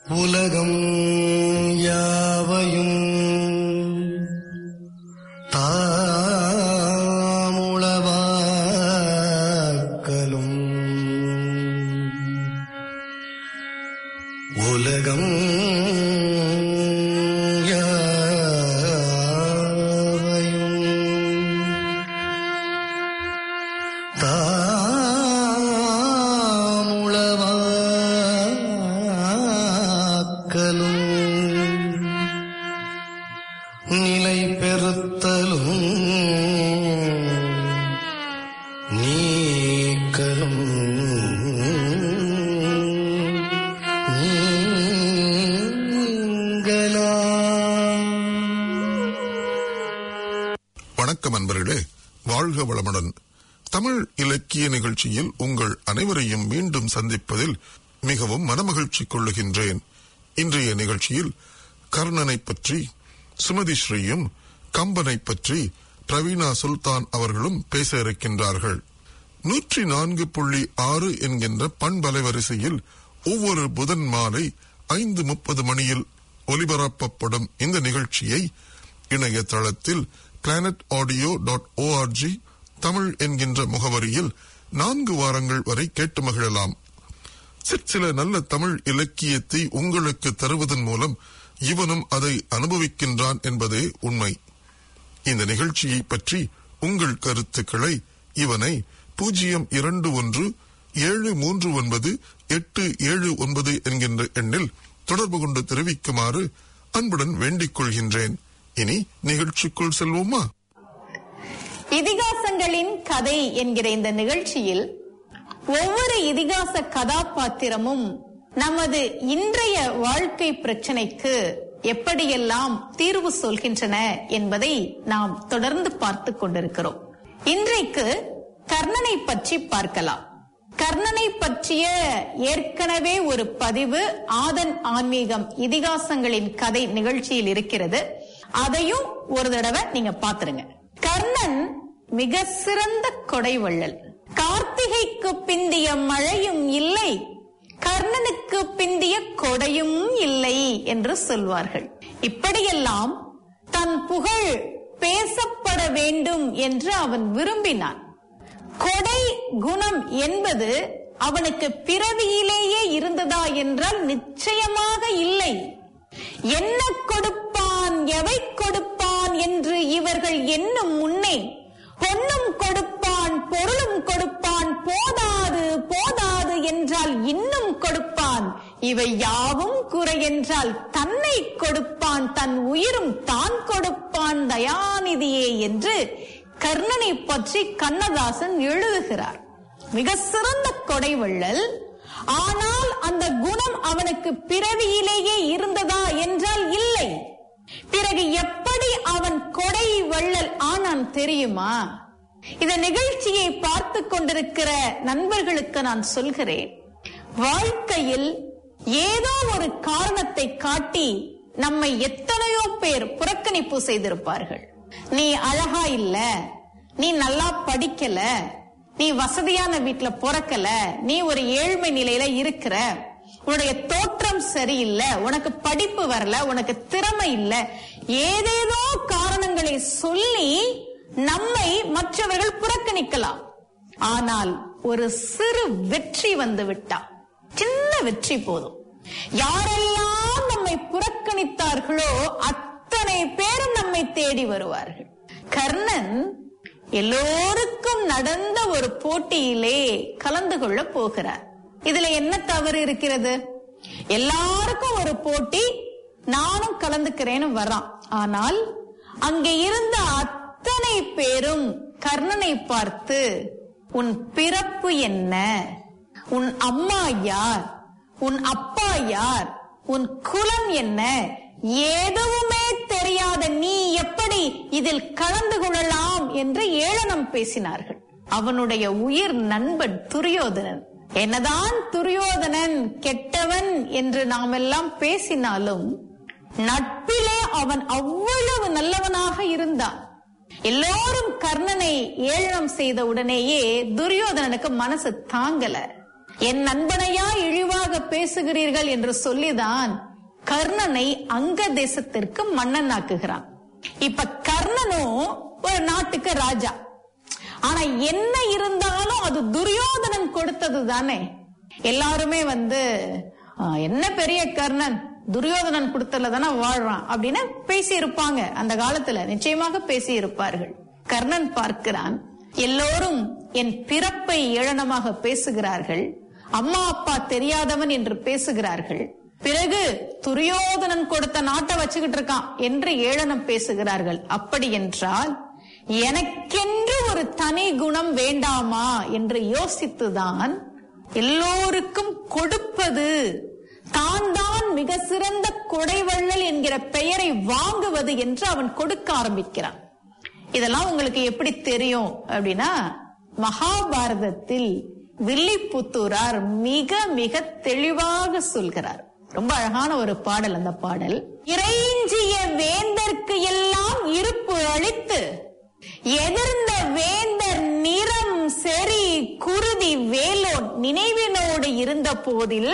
உலகம் யாவையும் தாமுளவாக்கலும் உலகம் யாவையும் தாமுளவாக்கலும் நிலை பெறுத்தலும் நீக்கலும் நீங்களாம் வணக்கம் அன்பர்களே வாழ்க வளமுடன் தமிழ் இலக்கிய நிகழ்ச்சியில் உங்கள் அனைவரையும் மீண்டும் சந்திப்பதில் மிகவும் மனமகிழ்ச்சி கொள்ளுகின்றேன் இன்றைய நிகழ்ச்சியில் கர்ணனை பற்றி சுமதி ஸ்ரீயும் கம்பனை பற்றி பிரவீணா சுல்தான் அவர்களும் பேச இருக்கின்றார்கள் நூற்றி நான்கு புள்ளி ஆறு என்கின்ற பண்பலைவரிசையில் ஒவ்வொரு புதன் மாலை ஐந்து முப்பது மணியில் ஒலிபரப்பப்படும் இந்த நிகழ்ச்சியை இணையதளத்தில் planet audio dot ORG Tamil என்கின்ற முகவரியில் நான்கு வாரங்கள் வரை கேட்டு மகிழலாம் சிற்சில நல்ல தமிழ் இலக்கியத்தை உங்களுக்கு தருவதன் மூலம் இவனும் அதை அனுபவிக்கின்றான் என்பதே உண்மை இந்த நிகழ்ச்சியை பற்றி உங்கள் கருத்துக்களை இவனை பூஜ்ஜியம் இரண்டு ஒன்று ஏழு மூன்று ஒன்பது எட்டு ஏழு ஒன்பது என்கின்ற எண்ணில் தொடர்பு கொண்டு தெரிவிக்குமாறு அன்புடன் வேண்டிக் கொள்கின்றேன் இனி நிகழ்ச்சிக்குள் செல்வோமா இதிகாசங்களின் கதை என்கிற இந்த நிகழ்ச்சியில் ஒவ்வொரு இதிகாச கதாபாத்திரமும் நமது இன்றைய வாழ்க்கை பிரச்சனைக்கு எப்படியெல்லாம் தீர்வு சொல்கின்றன என்பதை நாம் தொடர்ந்து பார்த்து கொண்டிருக்கிறோம் இன்றைக்கு கர்ணனை பற்றி பார்க்கலாம் கர்ணனை பற்றிய ஏற்கனவே ஒரு பதிவு ஆதன் ஆன்மீகம் இதிகாசங்களின் கதை நிகழ்ச்சியில் இருக்கிறது அதையும் ஒரு தடவை நீங்க பாத்துருங்க கர்ணன் மிக சிறந்த கொடைவள்ளல் கார்த்திகைக்கு பிந்திய மழையும் இல்லை கர்ணனுக்கு பிந்திய கொடையும் இல்லை என்று சொல்வார்கள் இப்படியெல்லாம் தன் புகழ் பேசப்பட வேண்டும் என்று அவன் விரும்பினான் கொடை குணம் என்பது அவனுக்கு பிறவியிலேயே இருந்ததா என்றால் நிச்சயமாக இல்லை என்ன கொடுப்பான் எவை கொடுப்பான் என்று இவர்கள் எண்ணும் முன்னே பொன்னும் கொடுப்பான் பொருளும் கொடுப்பான் போதாது போதாது என்றால் இன்னும் கொடுப்பான் இவை யாவும் குறை என்றால் தன்னை கொடுப்பான் தன் உயிரும் தான் கொடுப்பான் தயாநிதியே என்று கர்ணனை பற்றி கண்ணதாசன் எழுதுகிறார் மிக சிறந்த கொடைவள்ளல் ஆனால் அந்த குணம் அவனுக்கு பிறவியிலேயே இருந்ததா என்றால் இல்லை பிறகு எப்படி அவன் கொடை வள்ளல் ஆனான் தெரியுமா இந்த நிகழ்ச்சியை பார்த்து கொண்டிருக்கிற நண்பர்களுக்கு நான் சொல்கிறேன் வாழ்க்கையில் ஏதோ ஒரு காரணத்தை காட்டி நம்மை எத்தனையோ பேர் புறக்கணிப்பு செய்திருப்பார்கள் நீ அழகா இல்ல நீ நல்லா படிக்கல நீ வசதியான வீட்டுல பிறக்கல நீ ஒரு ஏழ்மை நிலையில இருக்கிற உன்னுடைய தோற்றம் சரியில்லை உனக்கு படிப்பு வரல உனக்கு திறமை இல்ல ஏதேதோ காரணங்களை சொல்லி நம்மை மற்றவர்கள் புறக்கணிக்கலாம் ஆனால் ஒரு சிறு வெற்றி வந்து விட்டா சின்ன வெற்றி போதும் யாரெல்லாம் நம்மை புறக்கணித்தார்களோ அத்தனை பேரும் நம்மை தேடி வருவார்கள் கர்ணன் எல்லோருக்கும் நடந்த ஒரு போட்டியிலே கலந்து கொள்ள போகிறார் இதுல என்ன தவறு இருக்கிறது எல்லாருக்கும் ஒரு போட்டி நானும் கலந்துக்கிறேன்னு வரான் ஆனால் அங்கே இருந்த அத்தனை பேரும் கர்ணனை பார்த்து உன் பிறப்பு என்ன உன் அம்மா யார் உன் அப்பா யார் உன் குலம் என்ன எதுவுமே தெரியாத நீ எப்படி இதில் கலந்து கொள்ளலாம் என்று ஏளனம் பேசினார்கள் அவனுடைய உயிர் நண்பன் துரியோதனன் என்னதான் துரியோதனன் கெட்டவன் என்று நாம் எல்லாம் பேசினாலும் நட்பிலே அவன் அவ்வளவு நல்லவனாக இருந்தான் எல்லோரும் கர்ணனை ஏளனம் செய்த உடனேயே துரியோதனனுக்கு மனசு தாங்கல என் நண்பனையா இழிவாக பேசுகிறீர்கள் என்று சொல்லிதான் கர்ணனை அங்க தேசத்திற்கு மன்னனாக்குகிறான் இப்ப கர்ணனும் ஒரு நாட்டுக்கு ராஜா ஆனா என்ன இருந்தாலும் அது துரியோதனன் கொடுத்தது தானே எல்லாருமே வந்து "ஆ, என்ன பெரிய கர்ணன் துரியோதனன் கொடுத்ததுல தானே வாழ்றான் அப்படின்னு பேசி இருப்பாங்க அந்த காலத்துல நிச்சயமாக பேசி இருப்பார்கள் கர்ணன் பார்க்கிறான் எல்லோரும் என் பிறப்பை ஏளனமாக பேசுகிறார்கள் அம்மா அப்பா தெரியாதவன் என்று பேசுகிறார்கள் பிறகு துரியோதனன் கொடுத்த நாட்டை வச்சுக்கிட்டு இருக்கான் என்று ஏளனம் பேசுகிறார்கள் அப்படி என்றால் எனக்கென்று ஒரு தனி குணம் வேண்டாமா என்று யோசித்துதான் எல்லோருக்கும் கொடுப்பது தான் தான் மிக சிறந்த கொடைவள்ளல் என்கிற பெயரை வாங்குவது என்று அவன் கொடுக்க ஆரம்பிக்கிறான் இதெல்லாம் உங்களுக்கு எப்படி தெரியும் அப்படின்னா மகாபாரதத்தில் வில்லிபுத்தூரார் மிக மிக தெளிவாக சொல்கிறார் ரொம்ப அழகான ஒரு பாடல் அந்த பாடல் இறைஞ்சிய வேந்தர்க்கு எல்லாம் இருப்பு அளித்து எதிர்ந்த வேந்தர் நிறம் செறி குருதி வேலோன் நினைவினோடு இருந்த போதில்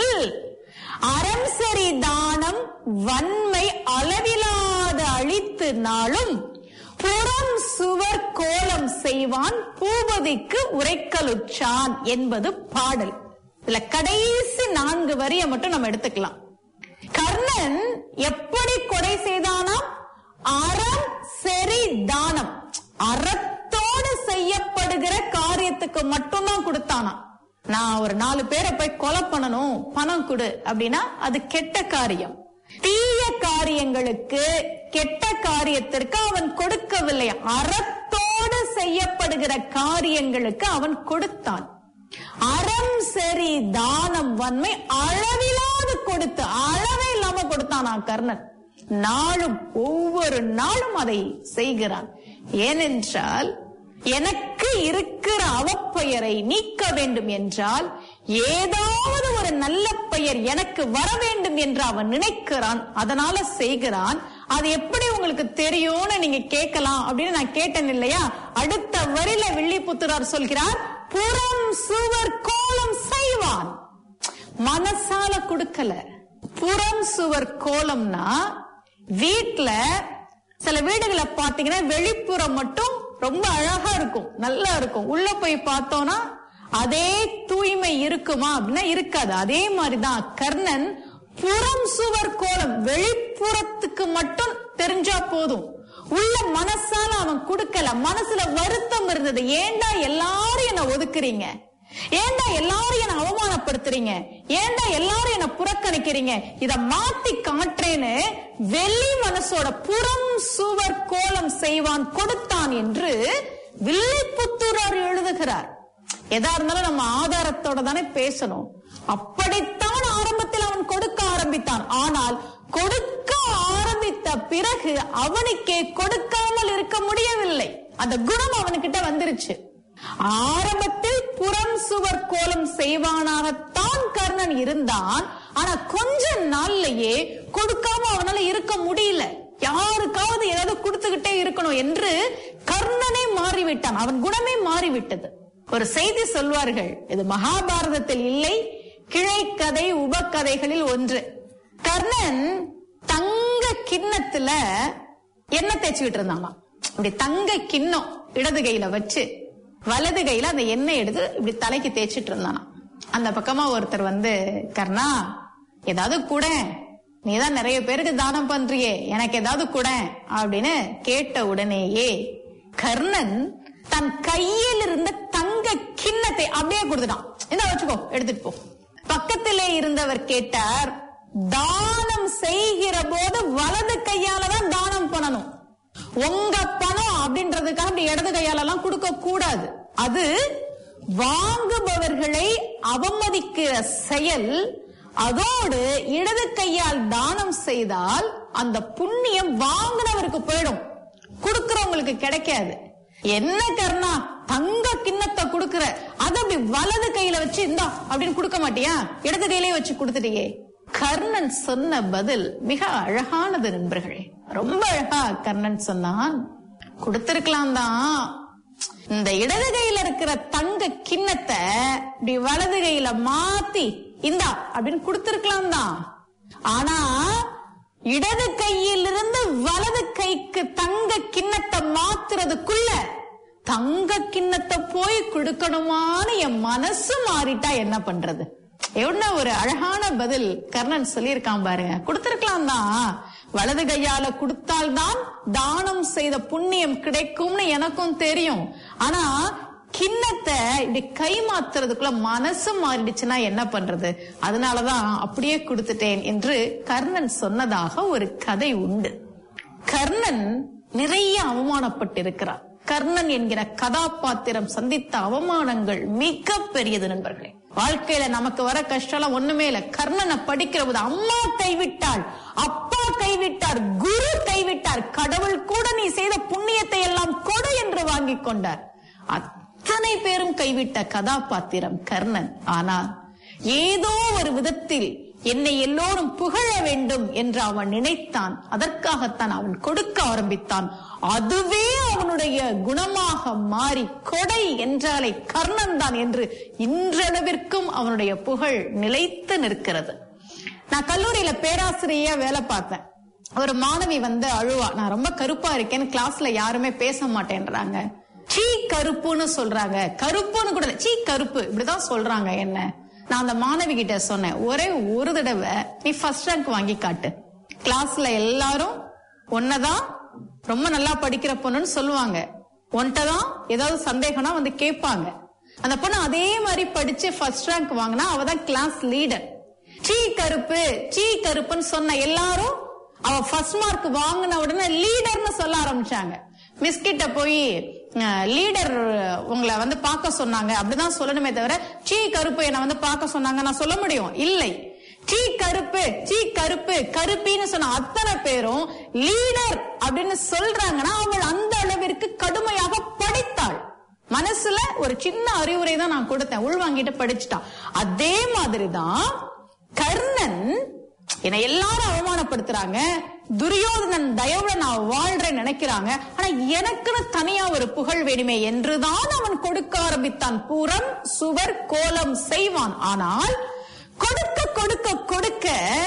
அறம் சரி தானம் வன்மை அளவிலாத அழித்து நாளும் புறம் சுவர் கோலம் செய்வான் பூபதிக்கு உரைக்கலுற்றான் என்பது பாடல் இதுல கடைசி நான்கு வரியை மட்டும் நம்ம எடுத்துக்கலாம் கர்ணன் எப்படி கொடை செய்தானாம் அறம் சரி தானம் அறத்தோடு செய்யப்படுகிற காரியத்துக்கு மட்டும்தான் கொடுத்தானாம் நான் ஒரு நாலு பேரை போய் கொலை பண்ணணும் பணம் கொடு அப்படின்னா அது கெட்ட காரியம் தீய காரியங்களுக்கு கெட்ட காரியத்திற்கு அவன் கொடுக்கவில்லை அறத்தோடு செய்யப்படுகிற காரியங்களுக்கு அவன் கொடுத்தான் அறம் சரி தானம் வன்மை அளவிலாது கொடுத்து அளவே இல்லாம கொடுத்தானா கர்ணன் நாளும் ஒவ்வொரு நாளும் அதை செய்கிறான் ஏனென்றால் எனக்கு இருக்கிற அவப்பெயரை நீக்க வேண்டும் என்றால் ஏதாவது ஒரு நல்ல பெயர் எனக்கு வர வேண்டும் என்று அவன் நினைக்கிறான் அதனால செய்கிறான் அது எப்படி உங்களுக்கு தெரியும்னு நீங்க கேட்கலாம் அப்படின்னு நான் கேட்டேன் இல்லையா அடுத்த வரியில வில்லிபுத்துரார் சொல்கிறார் புறம் சுவர் கோலம் செய்வான் மனசால கொடுக்கல புறம் சுவர் கோலம்னா வீட்ல சில வீடுகளை பாத்தீங்கன்னா வெளிப்புறம் மட்டும் ரொம்ப அழகா இருக்கும் நல்லா இருக்கும் உள்ள போய் பார்த்தோம்னா அதே தூய்மை இருக்குமா அப்படின்னா இருக்காது அதே மாதிரிதான் கர்ணன் புறம் சுவர் கோலம் வெளிப்புறத்துக்கு மட்டும் தெரிஞ்சா போதும் உள்ள மனசால அவன் கொடுக்கல மனசுல வருத்தம் இருந்தது ஏன்டா எல்லாரும் என்ன ஒதுக்குறீங்க ஏன்டா எல்லாரும் என்ன அவமானப்படுத்துறீங்க ஏன்டா எல்லாரும் என்ன புறக்கணிக்கிறீங்க இத மாத்தி காட்டுறேன்னு வெள்ளி மனசோட புறம் சுவர் கோலம் செய்வான் கொடுத்தான் என்று வில்லிபுத்தூரார் எழுதுகிறார் எதா இருந்தாலும் நம்ம ஆதாரத்தோட தானே பேசணும் அப்படித்தான் ஆரம்பத்தில் அவன் கொடுக்க ஆரம்பித்தான் ஆனால் கொடுக்க ஆரம்பித்த பிறகு அவனுக்கே கொடுக்காமல் இருக்க முடியவில்லை அந்த குணம் அவனுக்கிட்ட வந்துருச்சு ஆரம்பத்தில் புறம் சுவர் கோலம் செய்வானாகத்தான் கர்ணன் இருந்தான் ஆனா கொஞ்ச நாள்லயே கொடுக்காம அவனால இருக்க முடியல யாருக்காவது ஏதாவது கொடுத்துக்கிட்டே இருக்கணும் என்று கர்ணனே மாறிவிட்டான் அவன் குணமே மாறிவிட்டது ஒரு செய்தி சொல்வார்கள் இது மகாபாரதத்தில் இல்லை கிளைக்கதை உபக்கதைகளில் ஒன்று கர்ணன் தங்க கிண்ணத்துல எண்ணெய் தேய்ச்சிக்கிட்டு இருந்தானா இப்படி தங்க கிண்ணம் இடது கையில வச்சு வலது கையில அந்த எண்ணெய் எடுத்து இப்படி தலைக்கு தேய்ச்சிட்டு இருந்தானா அந்த பக்கமா ஒருத்தர் வந்து கர்ணா ஏதாவது கூட நீதான் நிறைய பேருக்கு தானம் பண்றியே எனக்கு ஏதாவது கூட அப்படின்னு கேட்ட உடனேயே கர்ணன் தன் கையில் இருந்த தங்க கிண்ணத்தை அப்படியே கொடுத்துட்டான் இந்த வச்சுக்கோ எடுத்துட்டு போ பக்கத்திலே இருந்தவர் கேட்டார் தானம் செய்கிற போது வலது கையால தான் தானம் பண்ணணும் உங்க பணம் அப்படின்றதுக்காக அப்படி இடது கையால எல்லாம் கொடுக்க கூடாது அது வாங்குபவர்களை அவமதிக்கிற செயல் அதோடு இடது கையால் தானம் செய்தால் அந்த புண்ணியம் வாங்கினவருக்கு போயிடும் கொடுக்கிறவங்களுக்கு கிடைக்காது என்ன கர்ணா தங்க கிண்ணத்தை கொடுக்கிற அத அப்படி வலது கையில வச்சு இந்தா அப்படின்னு கொடுக்க மாட்டியா இடது கையிலே வச்சு கொடுத்துட்டியே கர்ணன் சொன்ன பதில் மிக அழகானது நண்பர்களே ரொம்ப அழகா கர்ணன் சொன்னான் கொடுத்திருக்கலாம் தான் இந்த இடது கையில இருக்கிற தங்க கிண்ணத்தை இப்படி வலது கையில மாத்தி இந்தா அப்படின்னு கொடுத்திருக்கலாம் தான் ஆனா இடது கையிலிருந்து வலது கைக்கு தங்க கிண்ணத்தை மாத்துறதுக்குள்ள தங்க கிண்ணத்தை போய் கொடுக்கணுமான்னு என் மனசு மாறிட்டா என்ன பண்றது என்ன ஒரு அழகான பதில் கர்ணன் சொல்லியிருக்கான் பாருங்க கொடுத்திருக்கலாம் தான் வலது கையால கொடுத்தால்தான் தானம் செய்த புண்ணியம் கிடைக்கும்னு எனக்கும் தெரியும் ஆனா கிண்ணத்தை இப்படி கை மாத்துறதுக்குள்ள மனசு மாறிடுச்சுன்னா என்ன பண்றது அதனாலதான் அப்படியே கொடுத்துட்டேன் என்று கர்ணன் சொன்னதாக ஒரு கதை உண்டு கர்ணன் நிறைய அவமானப்பட்டிருக்கிறார் கர்ணன் என்கிற கதாபாத்திரம் சந்தித்த அவமானங்கள் மிக பெரியது நண்பர்களே வாழ்க்கையில நமக்கு வர கஷ்டம் ஒண்ணுமே இல்ல கர்ணனை படிக்கிற போது அம்மா கைவிட்டாள் அப்பா கைவிட்டார் குரு கைவிட்டார் கடவுள் கூட நீ செய்த புண்ணியத்தை எல்லாம் கொடு என்று வாங்கிக் கொண்டார் அத்தனை பேரும் கைவிட்ட கதாபாத்திரம் கர்ணன் ஆனால் ஏதோ ஒரு விதத்தில் என்னை எல்லோரும் புகழ வேண்டும் என்று அவன் நினைத்தான் அதற்காகத்தான் அவன் கொடுக்க ஆரம்பித்தான் அதுவே அவனுடைய குணமாக மாறி கொடை என்றாலே கர்ணன் தான் என்று இன்றளவிற்கும் அவனுடைய புகழ் நிலைத்து நிற்கிறது நான் கல்லூரியில பேராசிரியையா வேலை பார்த்தேன் ஒரு மாணவி வந்து அழுவா நான் ரொம்ப கருப்பா இருக்கேன்னு கிளாஸ்ல யாருமே பேச மாட்டேன்றாங்க சீ கருப்புன்னு சொல்றாங்க கருப்புன்னு கூட இல்ல, சீ கருப்பு இப்படிதான் சொல்றாங்க என்ன நான் அந்த மாணவி கிட்ட சொன்னேன் ஒரே ஒரு தடவை நீ ஃபர்ஸ்ட் ரேங்க் வாங்கி காட்டு கிளாஸ்ல எல்லாரும் ஒன்னதான் ரொம்ப நல்லா படிக்கிற பொண்ணுன்னு சொல்லுவாங்க ஒன்ட்டதான் ஏதாவது சந்தேகம்னா வந்து கேட்பாங்க அந்த பொண்ணு அதே மாதிரி படிச்சு ஃபர்ஸ்ட் ரேங்க் வாங்கினா அவ தான் கிளாஸ் லீடர் சீ கருப்பு சீ கருப்புன்னு சொன்ன எல்லாரும் அவ ஃபர்ஸ்ட் மார்க் வாங்கின உடனே லீடர்னு சொல்ல ஆரம்பிச்சாங்க மிஸ் கிட்ட போய் லீடர் உங்களை வந்து பார்க்க சொன்னாங்க அப்படிதான் சொல்லணுமே தவிர சீ கருப்பு என்னை வந்து பார்க்க சொன்னாங்க நான் சொல்ல முடியும் இல்லை சீ கருப்பு சீ கருப்பு கருப்பின்னு சொன்ன அத்தனை பேரும் லீடர் அப்படின்னு சொல்றாங்கன்னா அவள் அந்த அளவிற்கு கடுமையாக படித்தாள் மனசுல ஒரு சின்ன அறிவுரை தான் நான் கொடுத்தேன் உள்வாங்கிட்டு படிச்சுட்டான் அதே மாதிரிதான் கர்ணன் என்னை எல்லாரும் அவமானப்படுத்துறாங்க துரியோதனன் தயவுல நான் வாழ்றேன் நினைக்கிறாங்க ஆனா எனக்குன்னு தனியா ஒரு புகழ் வேணுமே என்றுதான் அவன் கொடுக்க ஆரம்பித்தான் புறம் சுவர் கோலம் செய்வான் ஆனால் கொடுக்க கொடுக்க கொடுக்க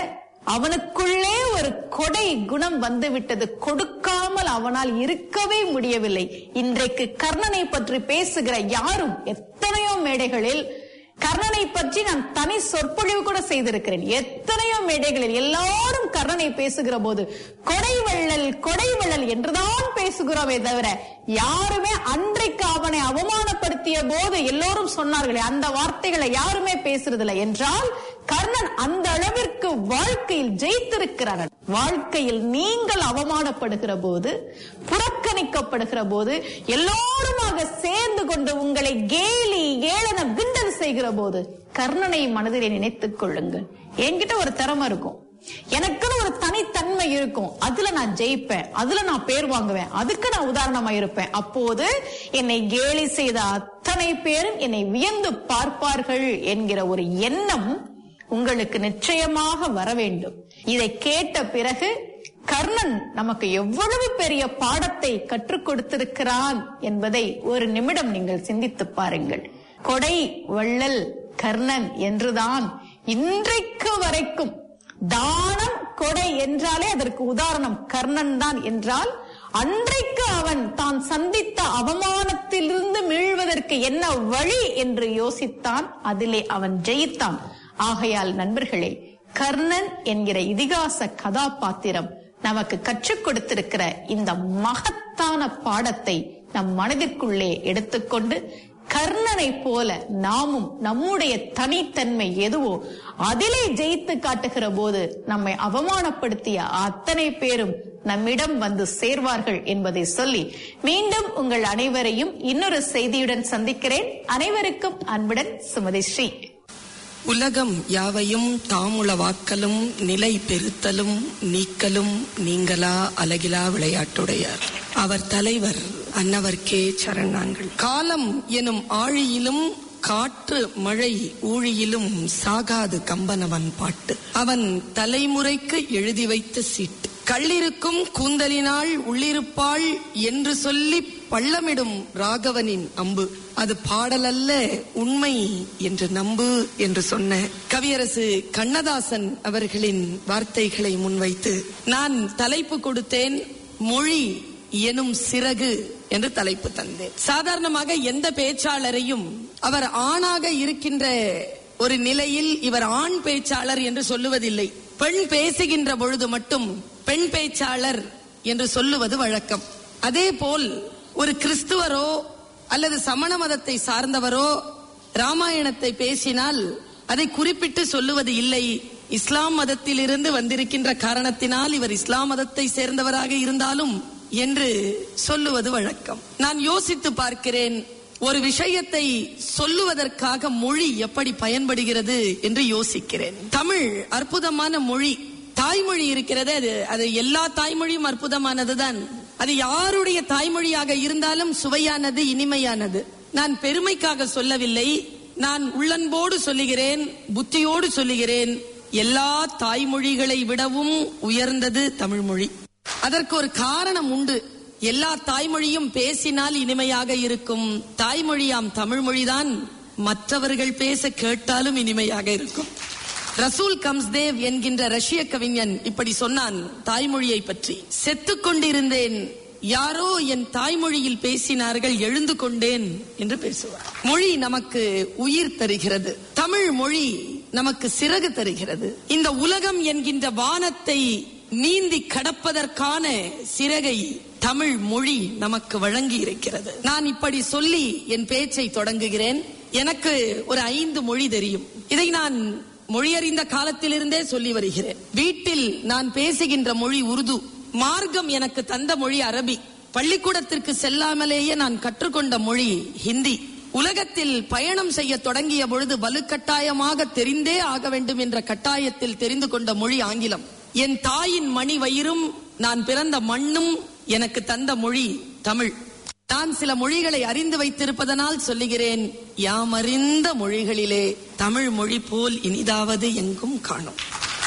அவனுக்குள்ளே ஒரு கொடை குணம் வந்து விட்டது கொடுக்காமல் அவனால் இருக்கவே முடியவில்லை இன்றைக்கு கர்ணனை பற்றி பேசுகிற யாரும் எத்தனையோ மேடைகளில் கர்ணனை பற்றி நான் தனி சொற்பொழிவு கூட செய்திருக்கிறேன் எத்தனையோ மேடைகளில் எல்லாரும் கர்ணனை பேசுகிற போது கொடை வள்ளல் கொடை வள்ளல் என்றுதான் பேசுகிறோமே தவிர யாருமே அன்றைக்கு அவனை அவமானப்படுத்திய போது எல்லோரும் சொன்னார்களே அந்த வார்த்தைகளை யாருமே பேசுறதில்லை என்றால் கர்ணன் அந்த அளவிற்கு வாழ்க்கையில் ஜெயித்திருக்கிறார் வாழ்க்கையில் நீங்கள் அவமானப்படுகிற போது புறக்கணிக்கப்படுகிற போது எல்லோருமாக சேர்ந்து கொண்டு உங்களை கேலி ஏளனம் கிண்டல் செய்கிற போது கர்ணனை மனதிலே நினைத்துக் கொள்ளுங்கள் என்கிட்ட ஒரு திறமை இருக்கும் எனக்குன்னு ஒரு தனித்தன்மை இருக்கும் அதுல நான் ஜெயிப்பேன் அதுல நான் பேர் வாங்குவேன் அதுக்கு நான் உதாரணமா இருப்பேன் அப்போது என்னை கேலி செய்த அத்தனை பேரும் என்னை வியந்து பார்ப்பார்கள் என்கிற ஒரு எண்ணம் உங்களுக்கு நிச்சயமாக வர வேண்டும் இதை கேட்ட பிறகு கர்ணன் நமக்கு எவ்வளவு பெரிய பாடத்தை கற்றுக் கொடுத்திருக்கிறான் என்பதை ஒரு நிமிடம் நீங்கள் சிந்தித்து பாருங்கள் கொடை வள்ளல் கர்ணன் என்றுதான் இன்றைக்கு வரைக்கும் தானம் கொடை என்றாலே அதற்கு உதாரணம் கர்ணன் தான் என்றால் அன்றைக்கு அவன் தான் சந்தித்த அவமானத்திலிருந்து மீள்வதற்கு என்ன வழி என்று யோசித்தான் அதிலே அவன் ஜெயித்தான் ஆகையால் நண்பர்களே கர்ணன் என்கிற இதிகாச கதாபாத்திரம் நமக்கு கற்றுக் கொடுத்திருக்கிற இந்த மகத்தான பாடத்தை நம் மனதிற்குள்ளே எடுத்துக்கொண்டு கர்ணனை போல நாமும் நம்முடைய தனித்தன்மை எதுவோ அதிலே ஜெயித்து காட்டுகிற போது நம்மை அவமானப்படுத்திய அத்தனை பேரும் நம்மிடம் வந்து சேர்வார்கள் என்பதை சொல்லி மீண்டும் உங்கள் அனைவரையும் இன்னொரு செய்தியுடன் சந்திக்கிறேன் அனைவருக்கும் அன்புடன் சுமதி ஸ்ரீ உலகம் யாவையும் தாமுளவாக்கலும் நிலை பெருத்தலும் நீக்கலும் நீங்களா அலகிலா விளையாட்டுடையார் அவர் தலைவர் அன்னவர்க்கே சரணாங்கள் காலம் எனும் ஆழியிலும் காற்று மழை ஊழியிலும் சாகாது கம்பனவன் பாட்டு அவன் தலைமுறைக்கு எழுதி வைத்த சீட்டு கள்ளிருக்கும் கூந்தலினாள் உள்ளிருப்பாள் என்று சொல்லி பள்ளமிடும் ராகவனின் அம்பு அது பாடல் அல்ல உண்மை என்று நம்பு என்று சொன்ன கவியரசு கண்ணதாசன் அவர்களின் வார்த்தைகளை முன்வைத்து நான் தலைப்பு கொடுத்தேன் மொழி எனும் சிறகு என்று தலைப்பு தந்தேன் சாதாரணமாக எந்த பேச்சாளரையும் அவர் ஆணாக இருக்கின்ற ஒரு நிலையில் இவர் ஆண் பேச்சாளர் என்று சொல்லுவதில்லை பெண் பேசுகின்ற பொழுது மட்டும் பெண் பேச்சாளர் என்று சொல்லுவது வழக்கம் அதே போல் ஒரு கிறிஸ்துவரோ அல்லது சமண மதத்தை சார்ந்தவரோ ராமாயணத்தை பேசினால் அதை குறிப்பிட்டு சொல்லுவது இல்லை இஸ்லாம் மதத்திலிருந்து வந்திருக்கின்ற காரணத்தினால் இவர் இஸ்லாம் மதத்தை சேர்ந்தவராக இருந்தாலும் என்று சொல்லுவது வழக்கம் நான் யோசித்து பார்க்கிறேன் ஒரு விஷயத்தை சொல்லுவதற்காக மொழி எப்படி பயன்படுகிறது என்று யோசிக்கிறேன் தமிழ் அற்புதமான மொழி தாய்மொழி இருக்கிறது அது அது எல்லா தாய்மொழியும் அற்புதமானதுதான் அது யாருடைய தாய்மொழியாக இருந்தாலும் சுவையானது இனிமையானது நான் பெருமைக்காக சொல்லவில்லை நான் உள்ளன்போடு சொல்லுகிறேன் புத்தியோடு சொல்லுகிறேன் எல்லா தாய்மொழிகளை விடவும் உயர்ந்தது தமிழ் மொழி அதற்கு ஒரு காரணம் உண்டு எல்லா தாய்மொழியும் பேசினால் இனிமையாக இருக்கும் தாய்மொழியாம் தமிழ் மொழிதான் மற்றவர்கள் பேச கேட்டாலும் இனிமையாக இருக்கும் ரசூல் கம்ஸ்தேவ் என்கின்ற ரஷ்ய கவிஞன் இப்படி சொன்னான் தாய்மொழியை பற்றி செத்துக் கொண்டிருந்தேன் யாரோ என் தாய்மொழியில் பேசினார்கள் எழுந்து கொண்டேன் என்று பேசுவார் மொழி நமக்கு உயிர் தருகிறது தமிழ் மொழி நமக்கு சிறகு தருகிறது இந்த உலகம் என்கின்ற வானத்தை நீந்தி கடப்பதற்கான சிறகை தமிழ் மொழி நமக்கு வழங்கி இருக்கிறது நான் இப்படி சொல்லி என் பேச்சை தொடங்குகிறேன் எனக்கு ஒரு ஐந்து மொழி தெரியும் இதை நான் மொழியறிந்த காலத்திலிருந்தே சொல்லி வருகிறேன் வீட்டில் நான் பேசுகின்ற மொழி உருது மார்க்கம் எனக்கு தந்த மொழி அரபி பள்ளிக்கூடத்திற்கு செல்லாமலேயே நான் கற்றுக்கொண்ட மொழி ஹிந்தி உலகத்தில் பயணம் செய்ய தொடங்கிய பொழுது வலுக்கட்டாயமாக தெரிந்தே ஆக வேண்டும் என்ற கட்டாயத்தில் தெரிந்து கொண்ட மொழி ஆங்கிலம் என் தாயின் மணி வயிறும் நான் பிறந்த மண்ணும் எனக்கு தந்த மொழி தமிழ் நான் சில மொழிகளை அறிந்து வைத்திருப்பதனால் சொல்லுகிறேன் யாமறிந்த மொழிகளிலே தமிழ் மொழி போல் இனிதாவது எங்கும் காணும்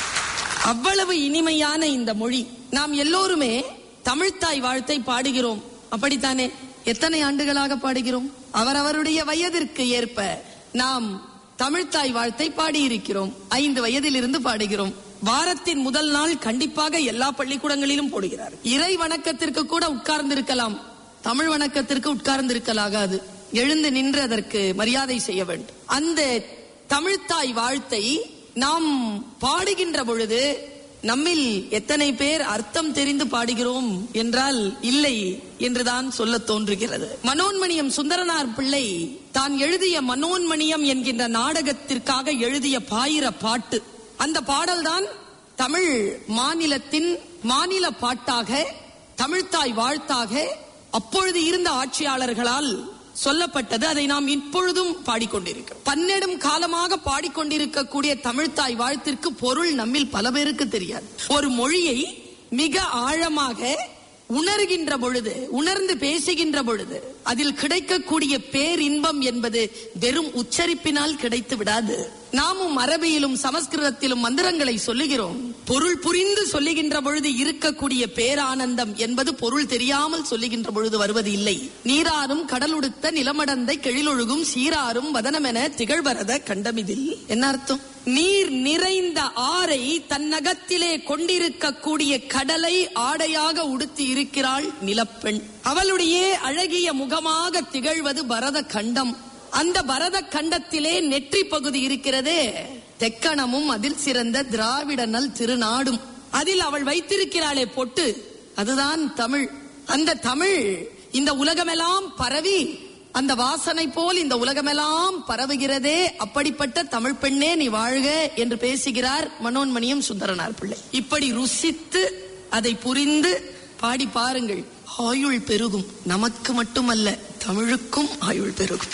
அவ்வளவு இனிமையான இந்த மொழி நாம் எல்லோருமே தமிழ்த்தாய் வாழ்த்தை பாடுகிறோம் அப்படித்தானே எத்தனை ஆண்டுகளாக பாடுகிறோம் அவரவருடைய வயதிற்கு ஏற்ப நாம் தமிழ்த்தாய் வாழ்த்தை பாடியிருக்கிறோம் ஐந்து வயதிலிருந்து பாடுகிறோம் வாரத்தின் முதல் நாள் கண்டிப்பாக எல்லா பள்ளிக்கூடங்களிலும் போடுகிறார் இறை வணக்கத்திற்கு கூட உட்கார்ந்திருக்கலாம் தமிழ் வணக்கத்திற்கு உட்கார்ந்திருக்கலாகாது எழுந்து நின்று அதற்கு மரியாதை செய்ய வேண்டும் அந்த தமிழ்த்தாய் வாழ்த்தை நாம் பாடுகின்ற பொழுது நம்மில் எத்தனை பேர் அர்த்தம் தெரிந்து பாடுகிறோம் என்றால் இல்லை என்றுதான் சொல்ல தோன்றுகிறது மனோன்மணியம் சுந்தரனார் பிள்ளை தான் எழுதிய மனோன்மணியம் என்கின்ற நாடகத்திற்காக எழுதிய பாயிர பாட்டு அந்த பாடல்தான் தமிழ் மாநிலத்தின் மாநில பாட்டாக தமிழ்த்தாய் வாழ்த்தாக அப்பொழுது இருந்த ஆட்சியாளர்களால் சொல்லப்பட்டது அதை நாம் இப்பொழுதும் பாடிக்கொண்டிருக்கிறோம் பன்னெடும் காலமாக பாடிக்கொண்டிருக்கக்கூடிய தமிழ்த்தாய் வாழ்த்திற்கு பொருள் நம்மில் பல பேருக்கு தெரியாது ஒரு மொழியை மிக ஆழமாக உணர்கின்ற பொழுது உணர்ந்து பேசுகின்ற பொழுது அதில் கிடைக்கக்கூடிய பேரின்பம் என்பது வெறும் உச்சரிப்பினால் கிடைத்து விடாது நாமும் அரபியிலும் சமஸ்கிருதத்திலும் மந்திரங்களை சொல்லுகிறோம் பொருள் புரிந்து சொல்லுகின்ற பொழுது இருக்கக்கூடிய பேரானந்தம் என்பது பொருள் தெரியாமல் சொல்லுகின்ற பொழுது வருவது இல்லை நீராறும் கடலுடுத்த நிலமடந்தை கெழிலொழுகும் சீராறும் வதனமென திகழ்வரத கண்டமிதில் என்ன அர்த்தம் நீர் நிறைந்த ஆறை தன்னகத்திலே கொண்டிருக்கக்கூடிய கடலை ஆடையாக உடுத்தி இருக்கிறாள் நிலப்பெண் அவளுடைய அழகிய முகமாக திகழ்வது பரத கண்டம் அந்த பரத கண்டத்திலே நெற்றி பகுதி இருக்கிறதே தெக்கணமும் அதில் சிறந்த திராவிட நல் திருநாடும் அதில் அவள் வைத்திருக்கிறாளே பொட்டு அதுதான் தமிழ் அந்த தமிழ் இந்த உலகமெல்லாம் பரவி அந்த வாசனை போல் இந்த உலகமெல்லாம் பரவுகிறதே அப்படிப்பட்ட தமிழ் பெண்ணே நீ வாழ்க என்று பேசுகிறார் மனோன்மணியம் சுந்தரனார் பிள்ளை இப்படி ருசித்து அதை புரிந்து பாடி பாருங்கள் ஆயுள் பெருகும் நமக்கு மட்டுமல்ல தமிழுக்கும் ஆயுள் பெருகும்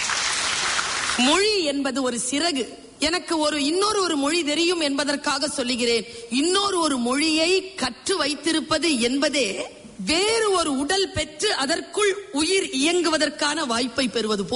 மொழி என்பது ஒரு சிறகு எனக்கு ஒரு இன்னொரு ஒரு மொழி தெரியும் என்பதற்காக சொல்லுகிறேன் இன்னொரு ஒரு மொழியை கற்று வைத்திருப்பது என்பதே வேறு ஒரு உடல் பெற்று அதற்குள் உயிர் இயங்குவதற்கான வாய்ப்பை பெறுவது போல்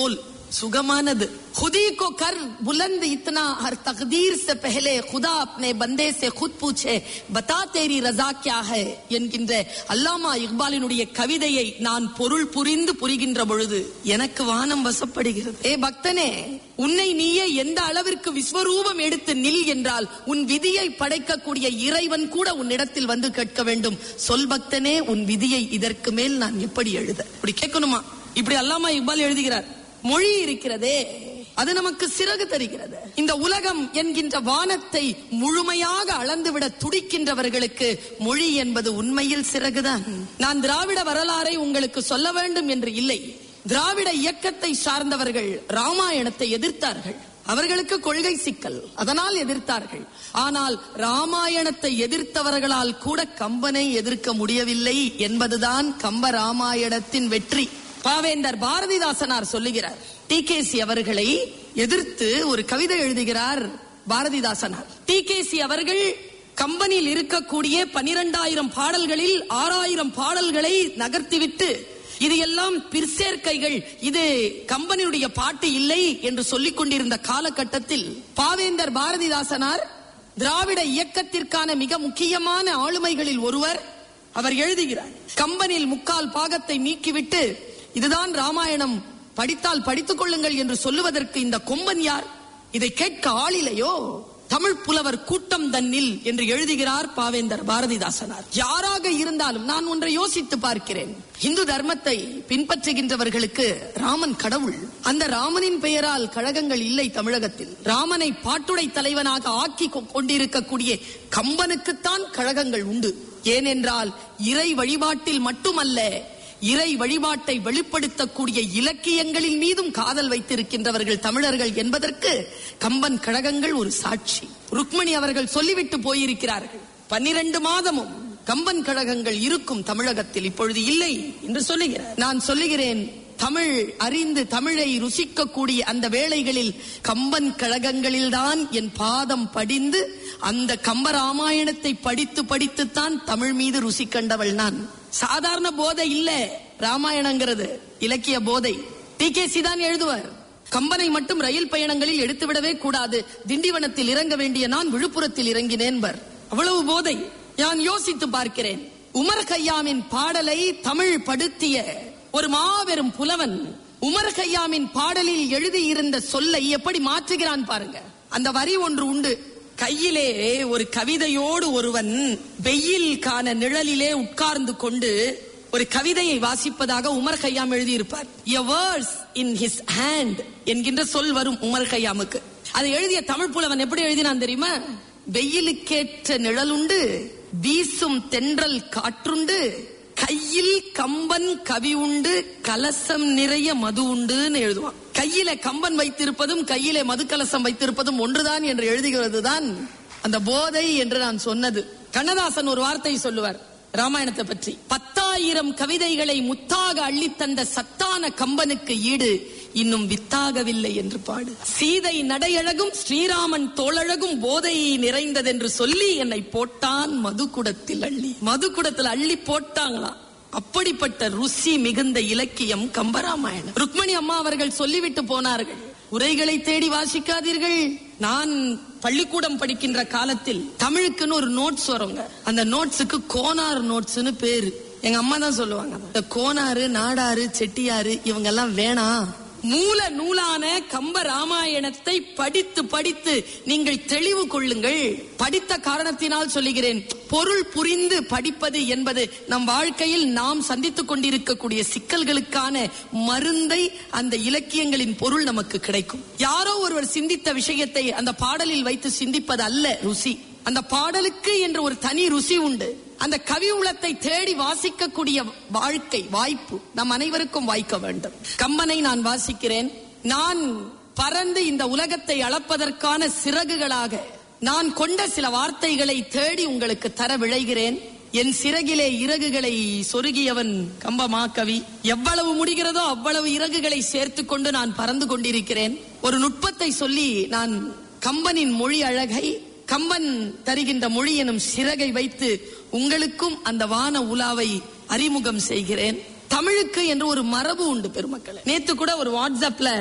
சுகமானது खुदी को कर बुलंद इतना हर तकदीर से पहले खुदा अपने बंदे से खुद पूछे बता तेरी रजा क्या है என்கின்ற அல்லாமா இக்பாலினுடைய கவிதையை நான் பொருள் புரிந்து புரிகின்ற பொழுது எனக்கு வானம் வசப்படுகிறது ஏ பக்தனே உன்னை நீயே எந்த அளவிற்கு விஸ்வரூபம் எடுத்து நில் என்றால் உன் விதியை படைக்கக்கூடிய இறைவன் கூட உன்னிடத்தில் வந்து கேட்க வேண்டும் சொல் பக்தனே உன் விதியை இதற்கு மேல் நான் எப்படி எழுத இப்படி கேட்கணுமா இப்படி அல்லாமா இக்பால் எழுதுகிறார் மொழி இருக்கிறதே அது நமக்கு சிறகு தருகிறது இந்த உலகம் என்கின்ற வானத்தை முழுமையாக அளந்துவிட துடிக்கின்றவர்களுக்கு மொழி என்பது உண்மையில் சிறகுதான் நான் திராவிட வரலாறை உங்களுக்கு சொல்ல வேண்டும் என்று இல்லை திராவிட இயக்கத்தை சார்ந்தவர்கள் ராமாயணத்தை எதிர்த்தார்கள் அவர்களுக்கு கொள்கை சிக்கல் அதனால் எதிர்த்தார்கள் ஆனால் ராமாயணத்தை எதிர்த்தவர்களால் கூட கம்பனை எதிர்க்க முடியவில்லை என்பதுதான் கம்ப ராமாயணத்தின் வெற்றி பாவேந்தர் பாரதிதாசனார் சொல்லுகிறார் டிகேசி அவர்களை எதிர்த்து ஒரு கவிதை எழுதுகிறார் பாரதிதாசனார் டிகேசி அவர்கள் கம்பனில் இருக்கக்கூடிய பனிரெண்டாயிரம் பாடல்களில் ஆறாயிரம் பாடல்களை நகர்த்திவிட்டு இது எல்லாம் பிற்சேர்க்கைகள் இது கம்பனியுடைய பாட்டு இல்லை என்று சொல்லிக் கொண்டிருந்த காலகட்டத்தில் பாவேந்தர் பாரதிதாசனார் திராவிட இயக்கத்திற்கான மிக முக்கியமான ஆளுமைகளில் ஒருவர் அவர் எழுதுகிறார் கம்பனில் முக்கால் பாகத்தை நீக்கிவிட்டு இதுதான் ராமாயணம் படித்தால் படித்துக் கொள்ளுங்கள் என்று சொல்லுவதற்கு இந்த கொம்பன் யார் இதை கேட்க ஆளிலையோ தமிழ் புலவர் கூட்டம் தன்னில் என்று எழுதுகிறார் பாவேந்தர் பாரதிதாசனார் யாராக இருந்தாலும் நான் ஒன்றை யோசித்து பார்க்கிறேன் இந்து தர்மத்தை பின்பற்றுகின்றவர்களுக்கு ராமன் கடவுள் அந்த ராமனின் பெயரால் கழகங்கள் இல்லை தமிழகத்தில் ராமனை பாட்டுடை தலைவனாக ஆக்கி கொ- கொண்டிருக்கக்கூடிய கம்பனுக்குத்தான் கழகங்கள் உண்டு ஏனென்றால் இறை வழிபாட்டில் மட்டுமல்ல இறை வழிபாட்டை வெளிப்படுத்தக்கூடிய இலக்கியங்களின் மீதும் காதல் வைத்திருக்கின்றவர்கள் தமிழர்கள் என்பதற்கு கம்பன் கழகங்கள் ஒரு சாட்சி ருக்மணி அவர்கள் சொல்லிவிட்டு போயிருக்கிறார்கள் பன்னிரண்டு மாதமும் கம்பன் கழகங்கள் இருக்கும் தமிழகத்தில் இப்பொழுது இல்லை என்று சொல்லுகிறார் நான் சொல்லுகிறேன் தமிழ் அறிந்து தமிழை ருசிக்கக்கூடிய அந்த வேளைகளில் கம்பன் கழகங்களில்தான் என் பாதம் படிந்து அந்த கம்ப ராமாயணத்தை படித்து படித்துத்தான் தமிழ் மீது ருசி கண்டவள் நான் சாதாரண போதை இல்ல ராமாயணங்கிறது இலக்கிய போதை டிகேசி தான் எழுதுவார் கம்பனை மட்டும் ரயில் பயணங்களில் எடுத்துவிடவே கூடாது திண்டிவனத்தில் இறங்க வேண்டிய நான் விழுப்புரத்தில் இறங்கினேன்பர் அவ்வளவு போதை நான் யோசித்து பார்க்கிறேன் உமர் கய்யாமின் பாடலை தமிழ் படுத்திய ஒரு மாபெரும் புலவன் உமர் கய்யாமின் பாடலில் எழுதியிருந்த சொல்லை எப்படி மாற்றுகிறான் பாருங்க அந்த வரி ஒன்று உண்டு கையிலே ஒரு கவிதையோடு ஒருவன் வெயில் காண நிழலிலே உட்கார்ந்து கொண்டு ஒரு கவிதையை வாசிப்பதாக உமர் கய்யாம் எழுதியிருப்பார் a verse in his hand என்கின்ற சொல் வரும் உமர் கய்யாமுக்கு அதை எழுதிய தமிழ் புலவன் எப்படி எழுதினான் தெரியுமா வெயிலுக்கேற்ற நிழலுண்டு வீசும் தென்றல் காற்றுண்டு கையில் கம்பன் கவி உண்டு கலசம் நிறைய மது உண்டுன்னு எழுதுவான் கையில கம்பன் வைத்திருப்பதும் கையிலே மது கலசம் வைத்திருப்பதும் ஒன்றுதான் என்று எழுதுகிறதுதான் அந்த போதை என்று நான் சொன்னது கண்ணதாசன் ஒரு வார்த்தை சொல்லுவார் ராமாயணத்தை பற்றி பத்தாயிரம் கவிதைகளை முத்தாக அள்ளித் தந்த சத்தான கம்பனுக்கு ஈடு இன்னும் வித்தாகவில்லை என்று பாடு சீதை நடையழகும் ஸ்ரீராமன் தோளழகும் போதை நிறைந்ததென்று சொல்லி என்னை போட்டான் மதுகுடத்தில் அள்ளி மதுகுடத்தில் அள்ளி போட்டாங்களாம் அப்படிப்பட்ட ருசி மிகுந்த இலக்கியம் கம்பராமாயணம் ருக்மணி அம்மா அவர்கள் சொல்லிவிட்டு போனார்கள் உரைகளை தேடி வாசிக்காதீர்கள் நான் பள்ளிக்கூடம் படிக்கின்ற காலத்தில் தமிழுக்குன்னு ஒரு நோட்ஸ் வருங்க அந்த நோட்ஸுக்கு கோனார் நோட்ஸ்னு பேரு எங்க அம்மா தான் சொல்லுவாங்க இந்த கோனாரு நாடாரு செட்டியாரு இவங்க எல்லாம் வேணாம் மூல நூலான கம்ப ராமாயணத்தை படித்து படித்து நீங்கள் தெளிவு கொள்ளுங்கள் படித்த காரணத்தினால் சொல்லுகிறேன் பொருள் புரிந்து படிப்பது என்பது நம் வாழ்க்கையில் நாம் சந்தித்துக் கொண்டிருக்கக்கூடிய சிக்கல்களுக்கான மருந்தை அந்த இலக்கியங்களின் பொருள் நமக்கு கிடைக்கும் யாரோ ஒருவர் சிந்தித்த விஷயத்தை அந்த பாடலில் வைத்து சிந்திப்பது அல்ல ருசி அந்த பாடலுக்கு என்று ஒரு தனி ருசி உண்டு அந்த கவி உளத்தை தேடி வாசிக்கக்கூடிய வாழ்க்கை வாய்ப்பு நம் அனைவருக்கும் வாய்க்க வேண்டும் கம்பனை நான் வாசிக்கிறேன் நான் பறந்து இந்த உலகத்தை அளப்பதற்கான சிறகுகளாக நான் கொண்ட சில வார்த்தைகளை தேடி உங்களுக்கு தர விழைகிறேன் என் சிறகிலே இறகுகளை சொருகியவன் கம்பமா கவி எவ்வளவு முடிகிறதோ அவ்வளவு இறகுகளை சேர்த்துக் கொண்டு நான் பறந்து கொண்டிருக்கிறேன் ஒரு நுட்பத்தை சொல்லி நான் கம்பனின் மொழி அழகை கம்பன் தருகின்ற மொழி எனும் சிறகை வைத்து உங்களுக்கும் அந்த வான உலாவை அறிமுகம் செய்கிறேன் தமிழுக்கு என்று ஒரு மரபு உண்டு பெருமக்களே நேத்து கூட ஒரு வாட்ஸ்அப்ல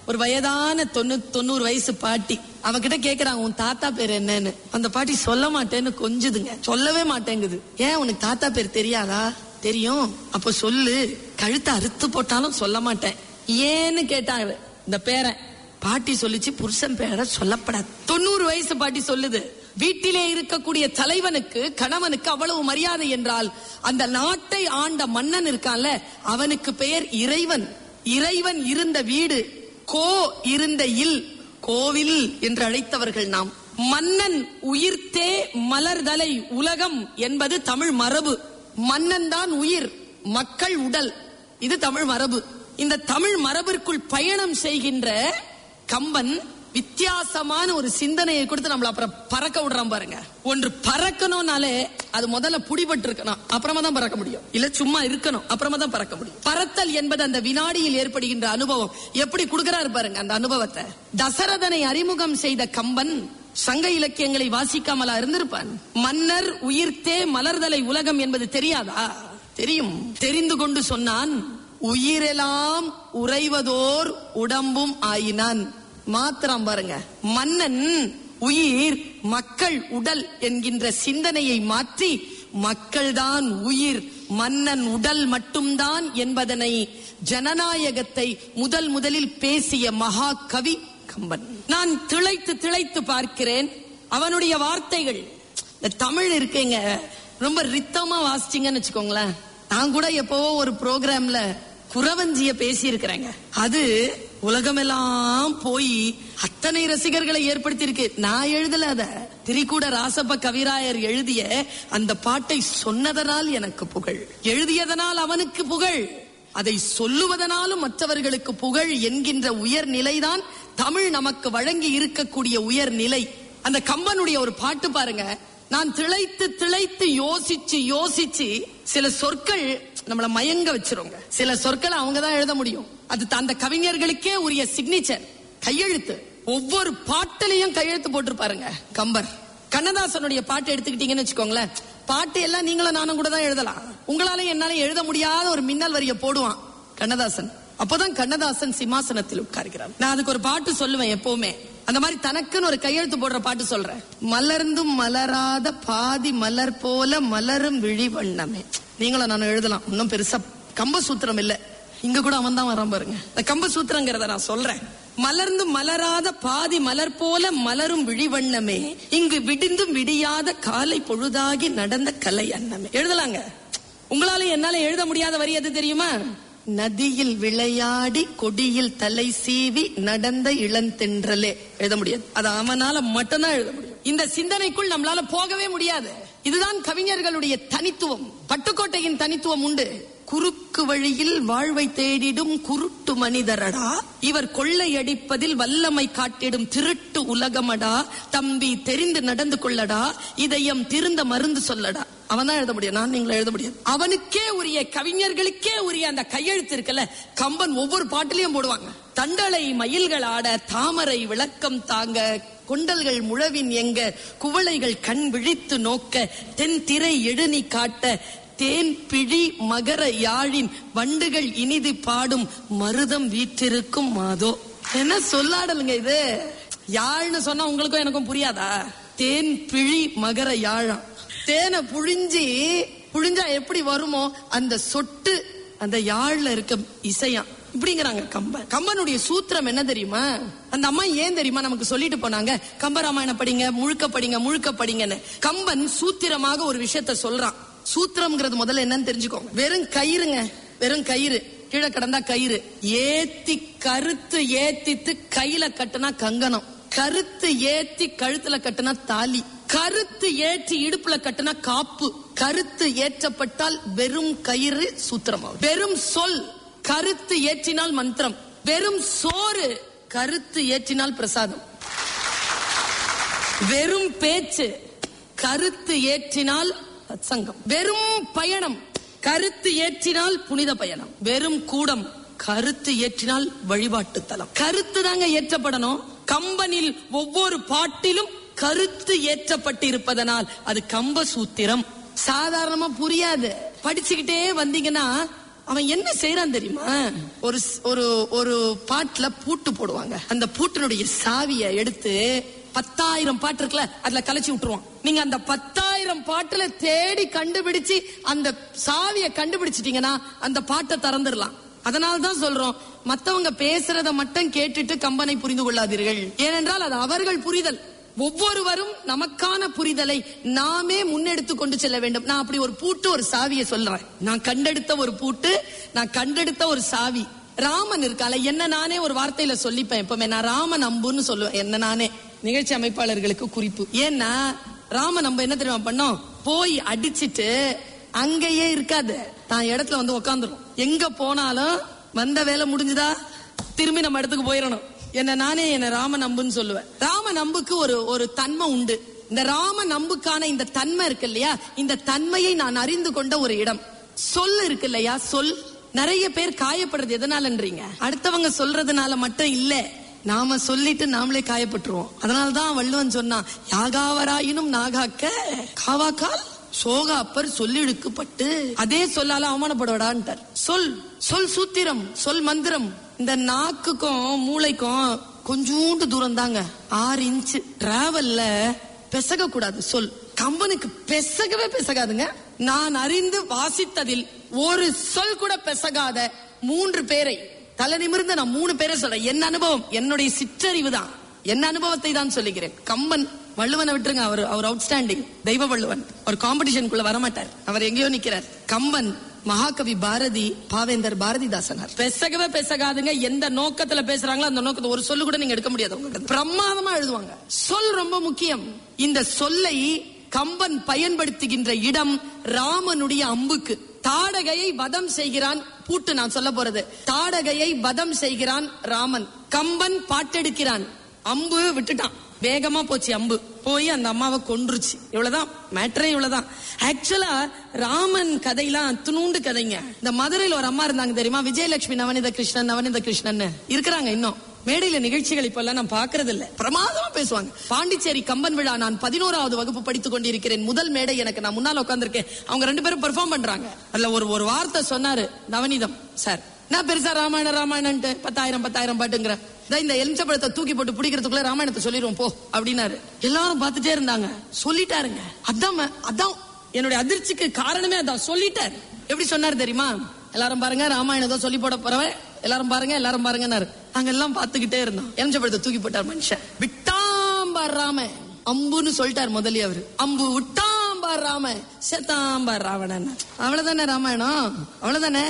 ஒரு வயதான தொண்ணூ தொண்ணூறு வயசு பாட்டி அவகிட்ட கேக்குறாங்க உன் தாத்தா பேர் என்னன்னு அந்த பாட்டி சொல்ல மாட்டேன்னு கொஞ்சுதுங்க சொல்லவே மாட்டேங்குது ஏன் உனக்கு தாத்தா பேர் தெரியாதா தெரியும் அப்ப சொல்லு கழுத்தை அறுத்து போட்டாலும் சொல்ல மாட்டேன் ஏன்னு கேட்டாங்க இந்த பேரன் பாட்டி சொல்லிச்சு புருஷன் பேரை சொல்லப்படாது தொண்ணூறு வயசு பாட்டி சொல்லுது வீட்டிலே இருக்கக்கூடிய தலைவனுக்கு கணவனுக்கு அவ்வளவு மரியாதை என்றால் அந்த நாட்டை ஆண்ட மன்னன் இருக்கான்ல அவனுக்கு பெயர் இறைவன் இறைவன் இருந்த வீடு கோ இருந்த இல் கோவில் என்று அழைத்தவர்கள் நாம் மன்னன் உயிர்த்தே மலர்தலை உலகம் என்பது தமிழ் மரபு மன்னன் தான் உயிர் மக்கள் உடல் இது தமிழ் மரபு இந்த தமிழ் மரபிற்குள் பயணம் செய்கின்ற கம்பன் வித்தியாசமான ஒரு சிந்தனையை கொடுத்து நம்மள அப்புறம் பறக்க விடுறான் பாருங்க ஒன்று பறக்கணும்னாலே அது முதல்ல புடிபட்டு இருக்கணும் அப்புறமா தான் பறக்க முடியும் இல்ல சும்மா இருக்கணும் அப்புறமா தான் பறக்க முடியும் பறத்தல் என்பது அந்த வினாடியில் ஏற்படுகின்ற அனுபவம் எப்படி கொடுக்கிறாரு பாருங்க அந்த அனுபவத்தை தசரதனை அறிமுகம் செய்த கம்பன் சங்க இலக்கியங்களை வாசிக்காமலா இருந்திருப்பான் மன்னர் உயிர்த்தே மலர்தலை உலகம் என்பது தெரியாதா தெரியும் தெரிந்து கொண்டு சொன்னான் உயிரெல்லாம் உறைவதோர் உடம்பும் ஆயினான் மாத்திரம் பாருங்க மன்னன் உயிர் மக்கள் உடல் என்கின்ற சிந்தனையை மாற்றி மக்கள்தான் உயிர் மன்னன் உடல் மட்டும்தான் என்பதனை ஜனநாயகத்தை முதல் முதலில் பேசிய மகா கவி கம்பன் நான் திளைத்து திளைத்து பார்க்கிறேன் அவனுடைய வார்த்தைகள் இந்த தமிழ் இருக்கேங்க ரொம்ப ரித்தமா வாசிச்சீங்கன்னு வச்சுக்கோங்களேன் நான் கூட எப்பவோ ஒரு ப்ரோக்ராம்ல குறவஞ்சிய பேசி இருக்கிறேங்க அது உலகமெல்லாம் போய் அத்தனை ரசிகர்களை ஏற்படுத்தி இருக்கு நான் எழுதல அத திரிகூட ராசப்ப கவிராயர் எழுதிய அந்த பாட்டை சொன்னதனால் எனக்கு புகழ் எழுதியதனால் அவனுக்கு புகழ் அதை சொல்லுவதனாலும் மற்றவர்களுக்கு புகழ் என்கின்ற உயர் நிலைதான் தமிழ் நமக்கு வழங்கி இருக்கக்கூடிய உயர் நிலை அந்த கம்பனுடைய ஒரு பாட்டு பாருங்க நான் திளைத்து திளைத்து யோசிச்சு யோசிச்சு சில சொற்கள் நம்மள மயங்க வச்சிருங்க சில சொற்களை அவங்க தான் எழுத முடியும் அது த- அந்த கவிஞர்களுக்கே உரிய சிக்னேச்சர் கையெழுத்து ஒவ்வொரு பாட்டிலையும் கையெழுத்து போட்டிருப்பாருங்க கம்பர் கண்ணதாசனுடைய பாட்டு எடுத்துக்கிட்டீங்கன்னு வச்சுக்கோங்களேன் பாட்டு எல்லாம் நீங்களும் நானும் கூட தான் எழுதலாம் உங்களால என்னால எழுத முடியாத ஒரு மின்னல் வரிய போடுவான் கண்ணதாசன் அப்போதான் கண்ணதாசன் சிம்மாசனத்தில் உட்கார்கிறார் நான் அதுக்கு ஒரு பாட்டு சொல்லுவேன் எப்பவுமே அந்த மாதிரி தனக்குன்னு ஒரு கையெழுத்து போடுற பாட்டு சொல்றேன் மலர்ந்தும் மலராத பாதி மலர் போல மலரும் விழி வண்ணமே நீங்களும் நானும் எழுதலாம் இன்னும் பெருசா கம்பசூத்திரம் இல்ல இங்க கூட அவன் தான் வரான் பாருங்க இந்த கம்பசூத்திரங்கிறத நான் சொல்றேன் மலர்ந்து மலராத பாதி மலர் போல மலரும் விழிவண்ணமே இங்கு விடிந்தும் விடியாத காலை பொழுதாகி நடந்த கலை அன்னமே எழுதலாங்க உங்களால என்னால எழுத முடியாத வரி எது தெரியுமா நதியில் விளையாடி கொடியில் தலை சீவி நடந்த இளந்தென்றலே எழுத முடியாது அது அவனால மட்டும்தான் எழுத முடியும் இந்த சிந்தனைக்குள் நம்மளால போகவே முடியாது இதுதான் கவிஞர்களுடைய தனித்துவம் பட்டுக்கோட்டையின் தனித்துவம் உண்டு குறுக்கு வழியில் வாழ்வை தேடிடும் குருட்டு மனிதரடா இவர் கொள்ளையடிப்பதில் வல்லமை காட்டிடும் திருட்டு உலகமடா தம்பி தெரிந்து நடந்து கொள்ளடா இதயம் திருந்த மருந்து சொல்லடா அவன் தான் எழுத முடியும் நான் நீங்களும் எழுத முடியாது அவனுக்கே உரிய கவிஞர்களுக்கே உரிய அந்த கையெழுத்து இருக்குல்ல கம்பன் ஒவ்வொரு பாட்டிலையும் போடுவாங்க தண்டலை மயில்கள் ஆட தாமரை விளக்கம் தாங்க கொண்டல்கள் முழவின் எங்க குவளைகள் கண் விழித்து நோக்க தென் திரை எழுநி காட்ட தேன் பிழி மகர யாழின் வண்டுகள் இனிது பாடும் மருதம் வீற்றிருக்கும் மாதோ என்ன சொல்லாடலுங்க இது யாழ்னு சொன்னா உங்களுக்கும் எனக்கும் புரியாதா தேன் பிழி மகர யாழம் தேனை புழிஞ்சி புழிஞ்சா எப்படி வருமோ அந்த சொட்டு அந்த யாழ்ல இருக்க இசையா இப்படிங்கிறாங்க கம்பன் கம்பனுடைய சூத்திரம் என்ன தெரியுமா அந்த அம்மா ஏன் தெரியுமா நமக்கு சொல்லிட்டு போனாங்க கம்பராமாயணம் படிங்க முழுக்க படிங்க முழுக்க படிங்கன்னு கம்பன் சூத்திரமாக ஒரு விஷயத்த சொல்றான் சூத்திரம்ங்கிறது முதல்ல என்னன்னு தெரிஞ்சுக்கோங்க வெறும் கயிறுங்க வெறும் கயிறு கீழே கிடந்தா கயிறு ஏத்தி கருத்து ஏத்தித்து கையில கட்டுனா கங்கணம் கருத்து ஏத்தி கழுத்துல கட்டுனா தாலி கருத்து ஏற்றி இடுப்புல கட்டுனா காப்பு கருத்து ஏற்றப்பட்டால் வெறும் கயிறு சூத்திரமாகும் வெறும் சொல் கருத்து ஏற்றினால் மந்திரம் வெறும் சோறு கருத்து ஏற்றினால் பிரசாதம் வெறும் பேச்சு கருத்து ஏற்றினால் சங்கம் வெறும் பயணம் கருத்து ஏற்றினால் புனித பயணம் வெறும் கூடம் கருத்து ஏற்றினால் வழிபாட்டு தலம் கருத்து தாங்க ஏற்றப்படணும் கம்பனில் ஒவ்வொரு பாட்டிலும் கருத்து ஏற்றப்பட்டு இருப்பதனால் அது கம்ப சூத்திரம் சாதாரணமா புரியாது படிச்சுக்கிட்டே வந்தீங்கன்னா அவன் என்ன செய்யறான் தெரியுமா ஒரு ஸ்- ஒரு ஒரு பாட்டுல பூட்டு போடுவாங்க அந்த பூட்டினுடைய சாவியை எடுத்து பத்தாயிரம் பாட்டு இருக்குல்ல அதுல கலைச்சு விட்டுருவான் நீங்க அந்த பத்தாயிரம் பாட்டுல தேடி கண்டுபிடிச்சு அந்த சாவியை கண்டுபிடிச்சிட்டீங்கன்னா அந்த பாட்டை திறந்துடலாம் அதனால தான் சொல்றோம் மத்தவங்க பேசுறத மட்டும் கேட்டுட்டு கம்பனை புரிந்து கொள்ளாதீர்கள் ஏனென்றால் அது அவர்கள் புரிதல் ஒவ்வொருவரும் நமக்கான புரிதலை நாமே முன்னெடுத்து கொண்டு செல்ல வேண்டும் நான் அப்படி ஒரு பூட்டு ஒரு சாவியை சொல்றேன் நான் கண்டெடுத்த ஒரு பூட்டு நான் கண்டெடுத்த ஒரு சாவி ராமன் இருக்கால என்ன நானே ஒரு வார்த்தையில சொல்லிப்பேன் எப்பவுமே நான் ராமன் அம்புன்னு சொல்லுவேன் என்ன நானே நிகழ்ச்சி அமைப்பாளர்களுக்கு குறிப்பு ஏன்னா ராமன் நம்ம என்ன தெரியுமா பண்ணோம் போய் அடிச்சிட்டு அங்கேயே இருக்காது தான் இடத்துல வந்து உக்காந்துரும் எங்க போனாலும் வந்த வேலை முடிஞ்சுதா திரும்பி நம்ம இடத்துக்கு போயிடணும் என்ன நானே என்ன ராம நம்புன்னு சொல்லுவேன் ராம நம்புக்கு ஒரு ஒரு தன்மை உண்டு இந்த ராம நம்புக்கான இந்த தன்மை இருக்கு இல்லையா இந்த தன்மையை நான் அறிந்து கொண்ட ஒரு இடம் சொல் இருக்கு இல்லையா சொல் நிறைய பேர் காயப்படுறது எதனாலன்றீங்க அடுத்தவங்க சொல்றதுனால மட்டும் இல்ல நாம சொல்லிட்டு நாமளே காயப்பட்டுருவோம் அதனாலதான் வள்ளுவன் சொன்னான் யாகாவராயினும் நாகாக்க காவாக்கால் சோக அப்பர் சொல்லிழுக்கப்பட்டு அதே சொல்லால அவமானப்படுவடான்ட்டார் சொல் சொல் சூத்திரம் சொல் மந்திரம் இந்த நாக்குக்கும் மூளைக்கும் கொஞ்சூண்டு தூரம் தாங்க ஆறு இன்ச்சு டிராவல்ல பெசக கூடாது சொல் கம்பனுக்கு பெசகவே பெசகாதுங்க நான் அறிந்து வாசித்ததில் ஒரு சொல் கூட பெசகாத மூன்று பேரை தலை நிமிர்ந்து நான் மூணு பேரை சொல்றேன் என் அனுபவம் என்னுடைய சிற்றறிவு தான் என் அனுபவத்தை தான் சொல்லுகிறேன் கம்பன் வள்ளுவனை விட்டுருங்க அவர் அவர் அவுட்ஸ்டாண்டிங் தெய்வ வள்ளுவன் அவர் காம்படிஷனுக்குள்ள வரமாட்டார் அவர் எங்கேயோ நிக்கிறார் கம்பன் மகாகவி பாரதி பாவேந்தர் பாரதிதாசனார் பெசகவே பெசகாதுங்க எந்த நோக்கத்துல பேசுறாங்களோ அந்த நோக்கத்தை ஒரு சொல்லு கூட நீங்க எடுக்க முடியாது உங்களுக்கு பிரமாதமா எழுதுவாங்க சொல் ரொம்ப முக்கியம் இந்த சொல்லை கம்பன் பயன்படுத்துகின்ற இடம் ராமனுடைய அம்புக்கு தாடகையை வதம் செய்கிறான் பூட்டு நான் சொல்ல போறது தாடகையை வதம் செய்கிறான் ராமன் கம்பன் பாட்டெடுக்கிறான் அம்பு விட்டுட்டான் வேகமா போச்சு அம்பு போய் அந்த அம்மாவை கொன்றுச்சு இவ்வளவுதான் மேட்டரே இவ்வளவுதான் ஆக்சுவலா ராமன் கதையெல்லாம் துணூண்டு கதைங்க இந்த மதுரையில ஒரு அம்மா இருந்தாங்க தெரியுமா விஜயலட்சுமி நவனித கிருஷ்ணன் நவனித கிருஷ்ணன் இருக்கிறாங்க இன்னும் மேடையில நிகழ்ச்சிகள் இப்ப எல்லாம் நான் பாக்குறது இல்ல பிரமாதமா பேசுவாங்க பாண்டிச்சேரி கம்பன் விழா நான் பதினோராவது வகுப்பு படித்துக் கொண்டிருக்கிறேன் முதல் மேடை எனக்கு நான் முன்னால உட்கார்ந்திருக்கேன் அவங்க ரெண்டு பேரும் பெர்ஃபார்ம் பண்றாங்க அதுல ஒரு ஒரு வார்த்தை சொன்னாரு நவனிதம் சார் நான் பெருசா ராமாயணம் ராமாயணன்ட்டு பத்தாயிரம் பத்தாயிரம் பாட்டுங்கிற இந்தா இந்த எலுமிச்சப்பழத்தை தூக்கி போட்டு பிடிக்கிறதுக்குள்ள ராமாயணத்தை சொல்லிடுவோம் போ அப்படின்னாரு எல்லாரும் பார்த்துட்டே இருந்தாங்க சொல்லிட்டாருங்க அதான் ம- அதான் என்னுடைய அதிர்ச்சிக்கு காரணமே அதான் சொல்லிட்டாரு எப்படி சொன்னாரு தெரியுமா எல்லாரும் பாருங்க ராமாயணம் ஏதோ சொல்லி போட போறவன் எல்லாரும் பாருங்க எல்லாரும் பாருங்கன்னாரு நாங்க எல்லாம் பார்த்துக்கிட்டே இருந்தோம் எலுமிச்சப்பழத்தை தூக்கி போட்டார் மனுஷன் விட்டாம்பார் ராம அம்புன்னு சொல்லிட்டார் முதலிய அவரு அம்பு விட்டாம்பார் ராம செத்தாம்பார் ராவணன் அவ்வளவுதானே ராமாயணம் அவ்வளவுதானே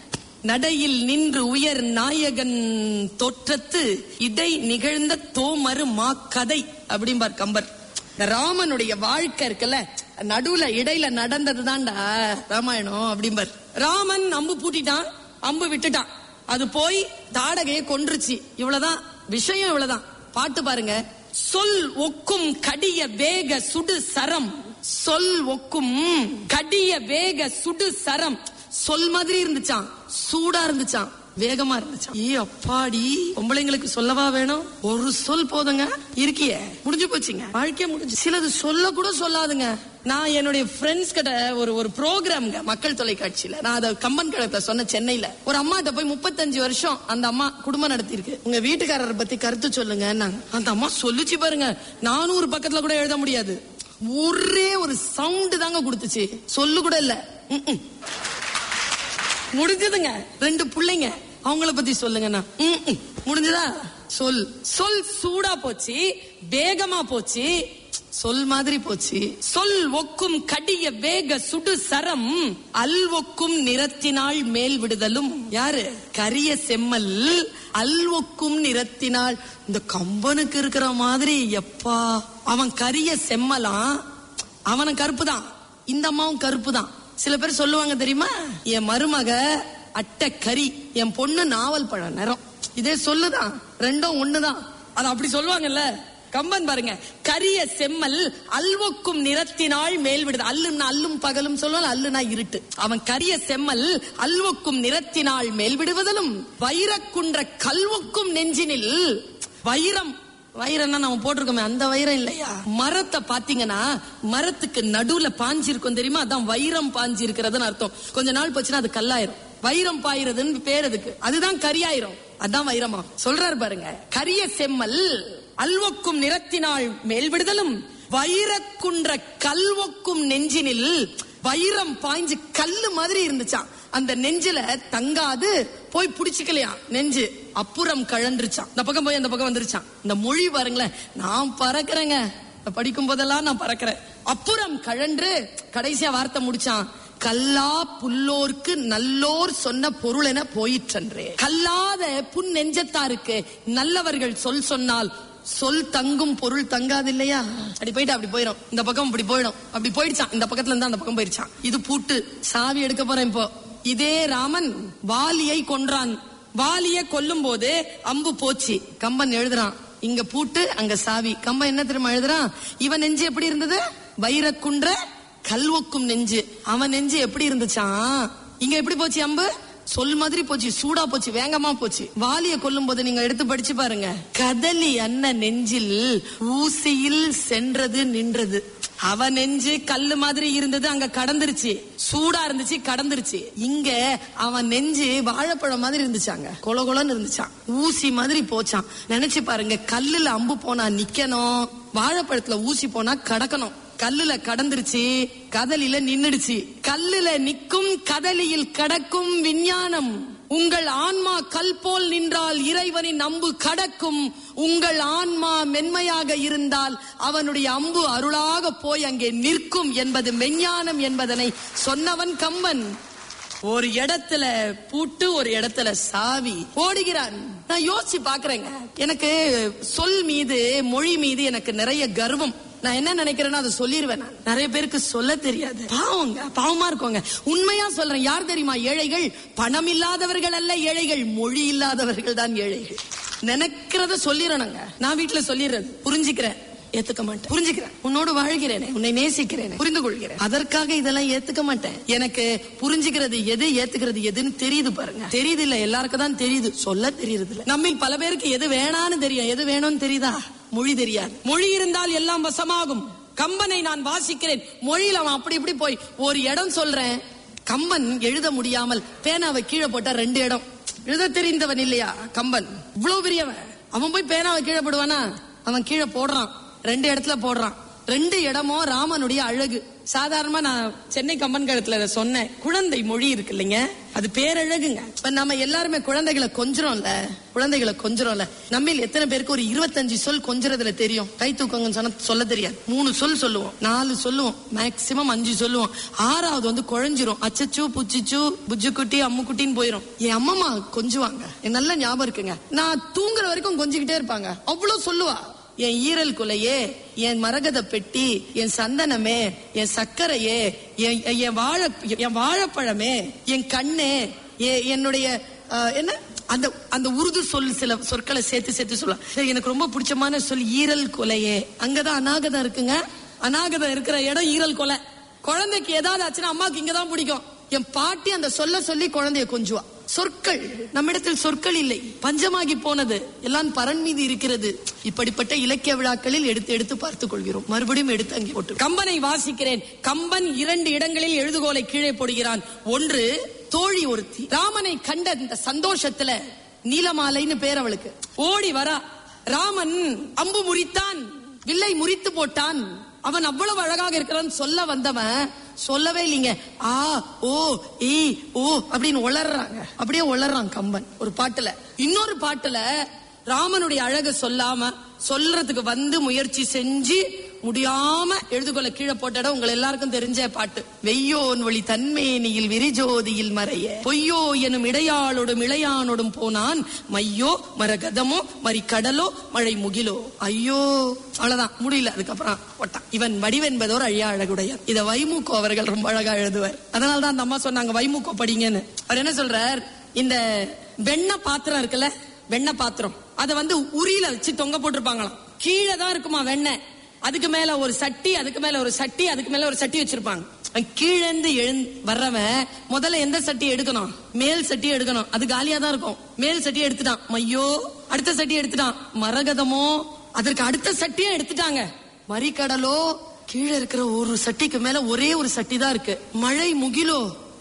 நடையில் நின்று உயர் நாயகன் தோற்றத்து இடை நிகழ்ந்த தோமரு மா கதை அப்படிம்பார் கம்பர் இந்த ராமனுடைய வாழ்க்கை இருக்குல்ல நடுவுல இடையில நடந்தது தான்டா ராமாயணம் அப்படிம்பார் ராமன் அம்பு பூட்டிட்டான் அம்பு விட்டுட்டான் அது போய் தாடகையை கொன்றுச்சு இவ்வளவுதான் விஷயம் இவ்வளவுதான் பாட்டு பாருங்க சொல் ஒக்கும் கடிய வேக சுடு சரம் சொல் ஒக்கும் கடிய வேக சுடு சரம் சொல் மாதிரி இருந்துச்சான் சூடா இருந்துச்சான் வேகமா இருந்துச்சான் ஏ அப்பாடி பொம்பளைங்களுக்கு சொல்லவா வேணும் ஒரு சொல் போதுங்க இருக்கியே முடிஞ்சு போச்சுங்க வாழ்க்கை முடிஞ்சு சிலது சொல்ல கூட சொல்லாதுங்க நான் என்னுடைய ஃப்ரெண்ட்ஸ் கிட்ட ஒரு ஒரு ப்ரோக்ராம்ங்க மக்கள் தொலைக்காட்சியில நான் அதை கம்பன் கழகத்துல சொன்ன சென்னையில ஒரு அம்மாட்ட போய் முப்பத்தஞ்சு வருஷம் அந்த அம்மா குடும்பம் நடத்தி இருக்கு உங்க வீட்டுக்காரரை பத்தி கருத்து சொல்லுங்க அந்த அம்மா சொல்லுச்சு பாருங்க நானூறு பக்கத்துல கூட எழுத முடியாது ஒரே ஒரு சவுண்ட் தாங்க கொடுத்துச்சு சொல்லு கூட இல்ல ம்ம். முடிஞ்சதுங்க ரெண்டு பிள்ளைங்க அவங்கள பத்தி சொல்லுங்கண்ணா ம், ம். முடிஞ்சதா சொல் சொல் சூடா போச்சு வேகமா போச்சு சொல் மாதிரி போச்சு சொல் ஒக்கும் கடிய வேக சுடு சரம் அல் ஒக்கும் நிறத்தினாள் மேல் விடுதலும் யாரு கரிய செம்மல் அல் ஒக்கும் நிறத்தினாள் இந்த கம்பனுக்கு இருக்கிற மாதிரி எப்பா அவன் கரிய செம்மலாம் அவனும் கருப்பு தான் இந்த அம்மாவும் கருப்பு தான் சில பேர் சொல்லுவாங்க தெரியுமா என் மருமக அட்டை கறி என் பொண்ணு நாவல் பழம் நிறம் இதே சொல்லுதான் ரெண்டும் ஒண்ணுதான் அது அப்படி சொல்லுவாங்கல்ல கம்பன் பாருங்க கரிய செம்மல் அல்வொக்கும் நிறத்தினாள் மேல் விடுது அல்லுன்னா அல்லும் பகலும் சொல்லுவாங்க அல்லுனா இருட்டு அவன் கரிய செம்மல் அல்வொக்கும் நிறத்தினாள் மேல் விடுவதிலும் வைரக்குன்ற கல்வொக்கும் நெஞ்சினில் வைரம் வைரம்னா நம்ம போட்டிருக்கோமே அந்த வைரம் இல்லையா மரத்தை பாத்தீங்கன்னா மரத்துக்கு நடுவுல பாஞ்சி இருக்கும் தெரியுமா அதான் வைரம் பாஞ்சி இருக்கிறதுன்னு அர்த்தம் கொஞ்ச நாள் போச்சுன்னா அது கல்லாயிரும் வைரம் பாயிறதுன்னு பேர் அதுக்கு அதுதான் கரியாயிரம் அதான் வைரமா சொல்றாரு பாருங்க கரிய செம்மல் அல்வொக்கும் நிறத்தினால் மேல் விடுதலும் வைரக்குன்ற கல்வொக்கும் நெஞ்சினில் வைரம் பாய்ஞ்சு கல்லு மாதிரி இருந்துச்சாம் அந்த நெஞ்சில தங்காது போய் புடிச்சுக்கலையாம் நெஞ்சு அப்புறம் கழன்றுச்சான் இந்த பக்கம் போய் அந்த பக்கம் வந்துருச்சான் இந்த மொழி பாருங்களேன் நான் பறக்கிறேங்க படிக்கும் போதெல்லாம் நான் பறக்கிறேன் அப்புறம் கழன்று கடைசியா வார்த்தை முடிச்சான் கல்லா புல்லோர்க்கு நல்லோர் சொன்ன பொருள் என போயிற்றன்றே கல்லாத புன் நெஞ்சத்தாருக்கு நல்லவர்கள் சொல் சொன்னால் சொல் தங்கும் பொருள் தங்காது இல்லையா அப்படி போயிட்டு அப்படி போயிடும் இந்த பக்கம் அப்படி போயிடும் அப்படி போயிடுச்சான் இந்த பக்கத்துல இருந்து அந்த பக்கம் போயிடுச்சான் இது பூட்டு சாவி எடுக்க போறேன் இப்போ இதே ராமன் வாலியை கொன்றான் வாலிய கொல்லும் போது அம்பு போச்சு கம்பன் எழுதுறான் இங்க பூட்டு அங்க சாவி கம்பன் என்ன தெரியுமா எழுதுறான் இவன் நெஞ்சு எப்படி இருந்தது வைரக்குன்ற கல்வொக்கும் நெஞ்சு அவன் நெஞ்சு எப்படி இருந்துச்சான் இங்க எப்படி போச்சு அம்பு சொல் மாதிரி போச்சு சூடா போச்சு வேகமா போச்சு வாலிய கொல்லும் போது நீங்க எடுத்து படிச்சு பாருங்க கதலி அண்ணன் நெஞ்சில் ஊசியில் சென்றது நின்றது அவ நெஞ்சு கல்லு மாதிரி இருந்தது அங்க கடந்துருச்சு சூடா இருந்துச்சு கடந்துருச்சு இங்க அவன் நெஞ்சு வாழைப்பழம் மாதிரி இருந்துச்சாங்க கொல கொலன்னு இருந்துச்சான் ஊசி மாதிரி போச்சான் நினைச்சு பாருங்க கல்லுல அம்பு போனா நிக்கணும் வாழைப்பழத்துல ஊசி போனா கடக்கணும் கல்லுல கடந்துருச்சு கதலில நின்னுடுச்சு கல்லுல நிக்கும் கதலியில் கடக்கும் விஞ்ஞானம் உங்கள் ஆன்மா கல் போல் நின்றால் இறைவனின் அம்பு கடக்கும் உங்கள் ஆன்மா மென்மையாக இருந்தால் அவனுடைய அம்பு அருளாக போய் அங்கே நிற்கும் என்பது மெஞ்ஞானம் என்பதனை சொன்னவன் கம்பன் ஒரு இடத்துல பூட்டு ஒரு இடத்துல சாவி ஓடுகிறான் நான் யோசிச்சு பாக்குறேங்க எனக்கு சொல் மீது மொழி மீது எனக்கு நிறைய கர்வம் நான் என்ன நினைக்கிறேன்னா அதை சொல்லிடுவேன் நான் நிறைய பேருக்கு சொல்ல தெரியாது பாவங்க பாவமா இருக்கோங்க உண்மையா சொல்றேன் யார் தெரியுமா ஏழைகள் பணம் இல்லாதவர்கள் அல்ல ஏழைகள் மொழி இல்லாதவர்கள் தான் ஏழைகள் நினைக்கிறத சொல்லிடணுங்க நான் வீட்டுல சொல்லிடுறது புரிஞ்சுக்கிறேன் ஏத்துக்க மாட்டேன் புரிஞ்சுக்கிறேன் உன்னோடு வாழ்கிறேனே உன்னை நேசிக்கிறேனே புரிந்து கொள்கிறேன் அதற்காக இதெல்லாம் ஏத்துக்க மாட்டேன் எனக்கு புரிஞ்சுக்கிறது எது ஏத்துக்கிறது எதுன்னு தெரியுது பாருங்க தெரியுது இல்ல எல்லாருக்கும் தான் தெரியுது சொல்ல தெரியுது இல்ல நம்மில் பல பேருக்கு எது வேணான்னு தெரியும் எது வேணும்னு தெரியுதா மொழி தெரியாது மொழி இருந்தால் எல்லாம் வசமாகும் கம்பனை நான் வாசிக்கிறேன் மொழியில அவன் அப்படி இப்படி போய் ஒரு இடம் சொல்றேன் கம்பன் எழுத முடியாமல் பேனாவை கீழே போட்டா ரெண்டு இடம் எழுத தெரிந்தவன் இல்லையா கம்பன் இவ்வளவு பெரியவன் அவன் போய் பேனாவை கீழே போடுவானா அவன் கீழே போடுறான் ரெண்டு இடத்துல போடுறான் ரெண்டு இடமும் ராமனுடைய அழகு சாதாரணமா நான் சென்னை கம்பன் கழுத்துல சொன்னேன் குழந்தை மொழி இருக்கு இல்லைங்க அது பேரழகுங்க இப்ப நம்ம எல்லாருமே குழந்தைகளை கொஞ்சுறோம்ல குழந்தைகளை கொஞ்சுறோம்ல நம்மில் எத்தனை பேருக்கு ஒரு இருபத்தஞ்சு சொல் கொஞ்சறதுல தெரியும் கை தூக்கங்கன்னு சொன்னா சொல்ல தெரியாது மூணு சொல் சொல்லுவோம் நாலு சொல்லுவோம் மேக்சிமம் அஞ்சு சொல்லுவோம் ஆறாவது வந்து குழஞ்சிரும் அச்சச்சு புச்சிச்சு புஜ்ஜுக்குட்டி அம்முக்குட்டின்னு போயிரும் என் அம்மம்மா கொஞ்சுவாங்க எனக்கு நல்ல ஞாபகம் இருக்குங்க நான் தூங்குற வரைக்கும் கொஞ்சிக்கிட்டே இருப்பாங்க அவ்வளவு சொல்லுவா என் ஈரல் குலையே என் மரகத பெட்டி என் சந்தனமே என் சர்க்கரையே என் என் வாழ என் வாழைப்பழமே என் கண்ணே எ- என்னுடைய அஹ், என்ன அந்த அந்த உருது சொல் சில சொற்களை சேர்த்து சேர்த்து சொல்லலாம் சரி, எனக்கு ரொம்ப பிடிச்சமான சொல் ஈரல் கொலையே அங்கதான் அநாகதம் இருக்குங்க அநாகதம் இருக்கிற இடம் ஈரல் கொலை குழந்தைக்கு ஏதாவது ஆச்சுன்னா அம்மாக்கு இங்கதான் பிடிக்கும் என் பாட்டி அந்த சொல்ல சொல்லி குழந்தைய கொஞ்சுவா சொற்கள் நம்மிடத்தில் சொற்கள் இல்லை பஞ்சமாகி போனது எல்லாம் பரன் மீது இருக்கிறது இப்படிப்பட்ட இலக்கிய விழாக்களில் எடுத்து எடுத்து பார்த்துக் கொள்கிறோம் மறுபடியும் எடுத்து அங்கே போட்டு கம்பனை வாசிக்கிறேன் கம்பன் இரண்டு இடங்களில் எழுதுகோலை கீழே போடுகிறான் ஒன்று தோழி ஒருத்தி ராமனை கண்ட இந்த சந்தோஷத்துல நீலமாலைன்னு பேர் அவளுக்கு ஓடி வரா ராமன் அம்பு முறித்தான் வில்லை முறித்து போட்டான் அவன் அவ்வளவு அழகாக இருக்கிறான் சொல்ல வந்தவன் சொல்லவே இல்லைங்க ஆ ஓ ஈ ஓ அப்படின்னு உளறாங்க அப்படியே உளறான் கம்பன் ஒரு பாட்டுல இன்னொரு பாட்டுல ராமனுடைய அழகு சொல்லாம சொல்றதுக்கு வந்து முயற்சி செஞ்சு முடியாம எழுதுகோல கீழே போட்ட இடம் உங்க எல்லாருக்கும் தெரிஞ்ச பாட்டு வெய்யோன் வழி தன்மேனியில் விரிஜோதியில் மறைய பொய்யோ எனும் இடையாளோடும் இளையானோடும் போனான் மையோ மரகதமோ மறி கடலோ மழை முகிலோ ஐயோ அவ்வளவுதான் முடியல அதுக்கப்புறம் போட்டான் இவன் வடிவென்பதோர் அழியா அழகுடையார் இத வைமுகோ அவர்கள் ரொம்ப அழகா எழுதுவார் அதனாலதான் அந்த அம்மா சொன்னாங்க வைமுகோ படிங்கன்னு அவர் என்ன சொல்றார் இந்த வெண்ணெய் பாத்திரம் இருக்குல்ல வெண்ணெய் பாத்திரம் அத வந்து உரியில வச்சு தொங்க போட்டிருப்பாங்களாம் கீழே தான் இருக்குமா வெண்ணெய் அதுக்கு மேல ஒரு சட்டி அதுக்கு மேல ஒரு சட்டி அதுக்கு மேல ஒரு சட்டி வச்சிருப்பாங்க அவன் கீழே இருந்து எழுந் வர்றவன் முதல்ல எந்த சட்டி எடுக்கணும் மேல் சட்டி எடுக்கணும் அது காலியா தான் இருக்கும் மேல் சட்டி எடுத்துட்டான் மையோ அடுத்த சட்டி எடுத்துட்டான் மரகதமோ அதற்கு அடுத்த சட்டியே எடுத்துட்டாங்க மறிக்கடலோ கீழே இருக்கிற ஒரு சட்டிக்கு மேல ஒரே ஒரு சட்டி தான் இருக்கு மழை முகிலோ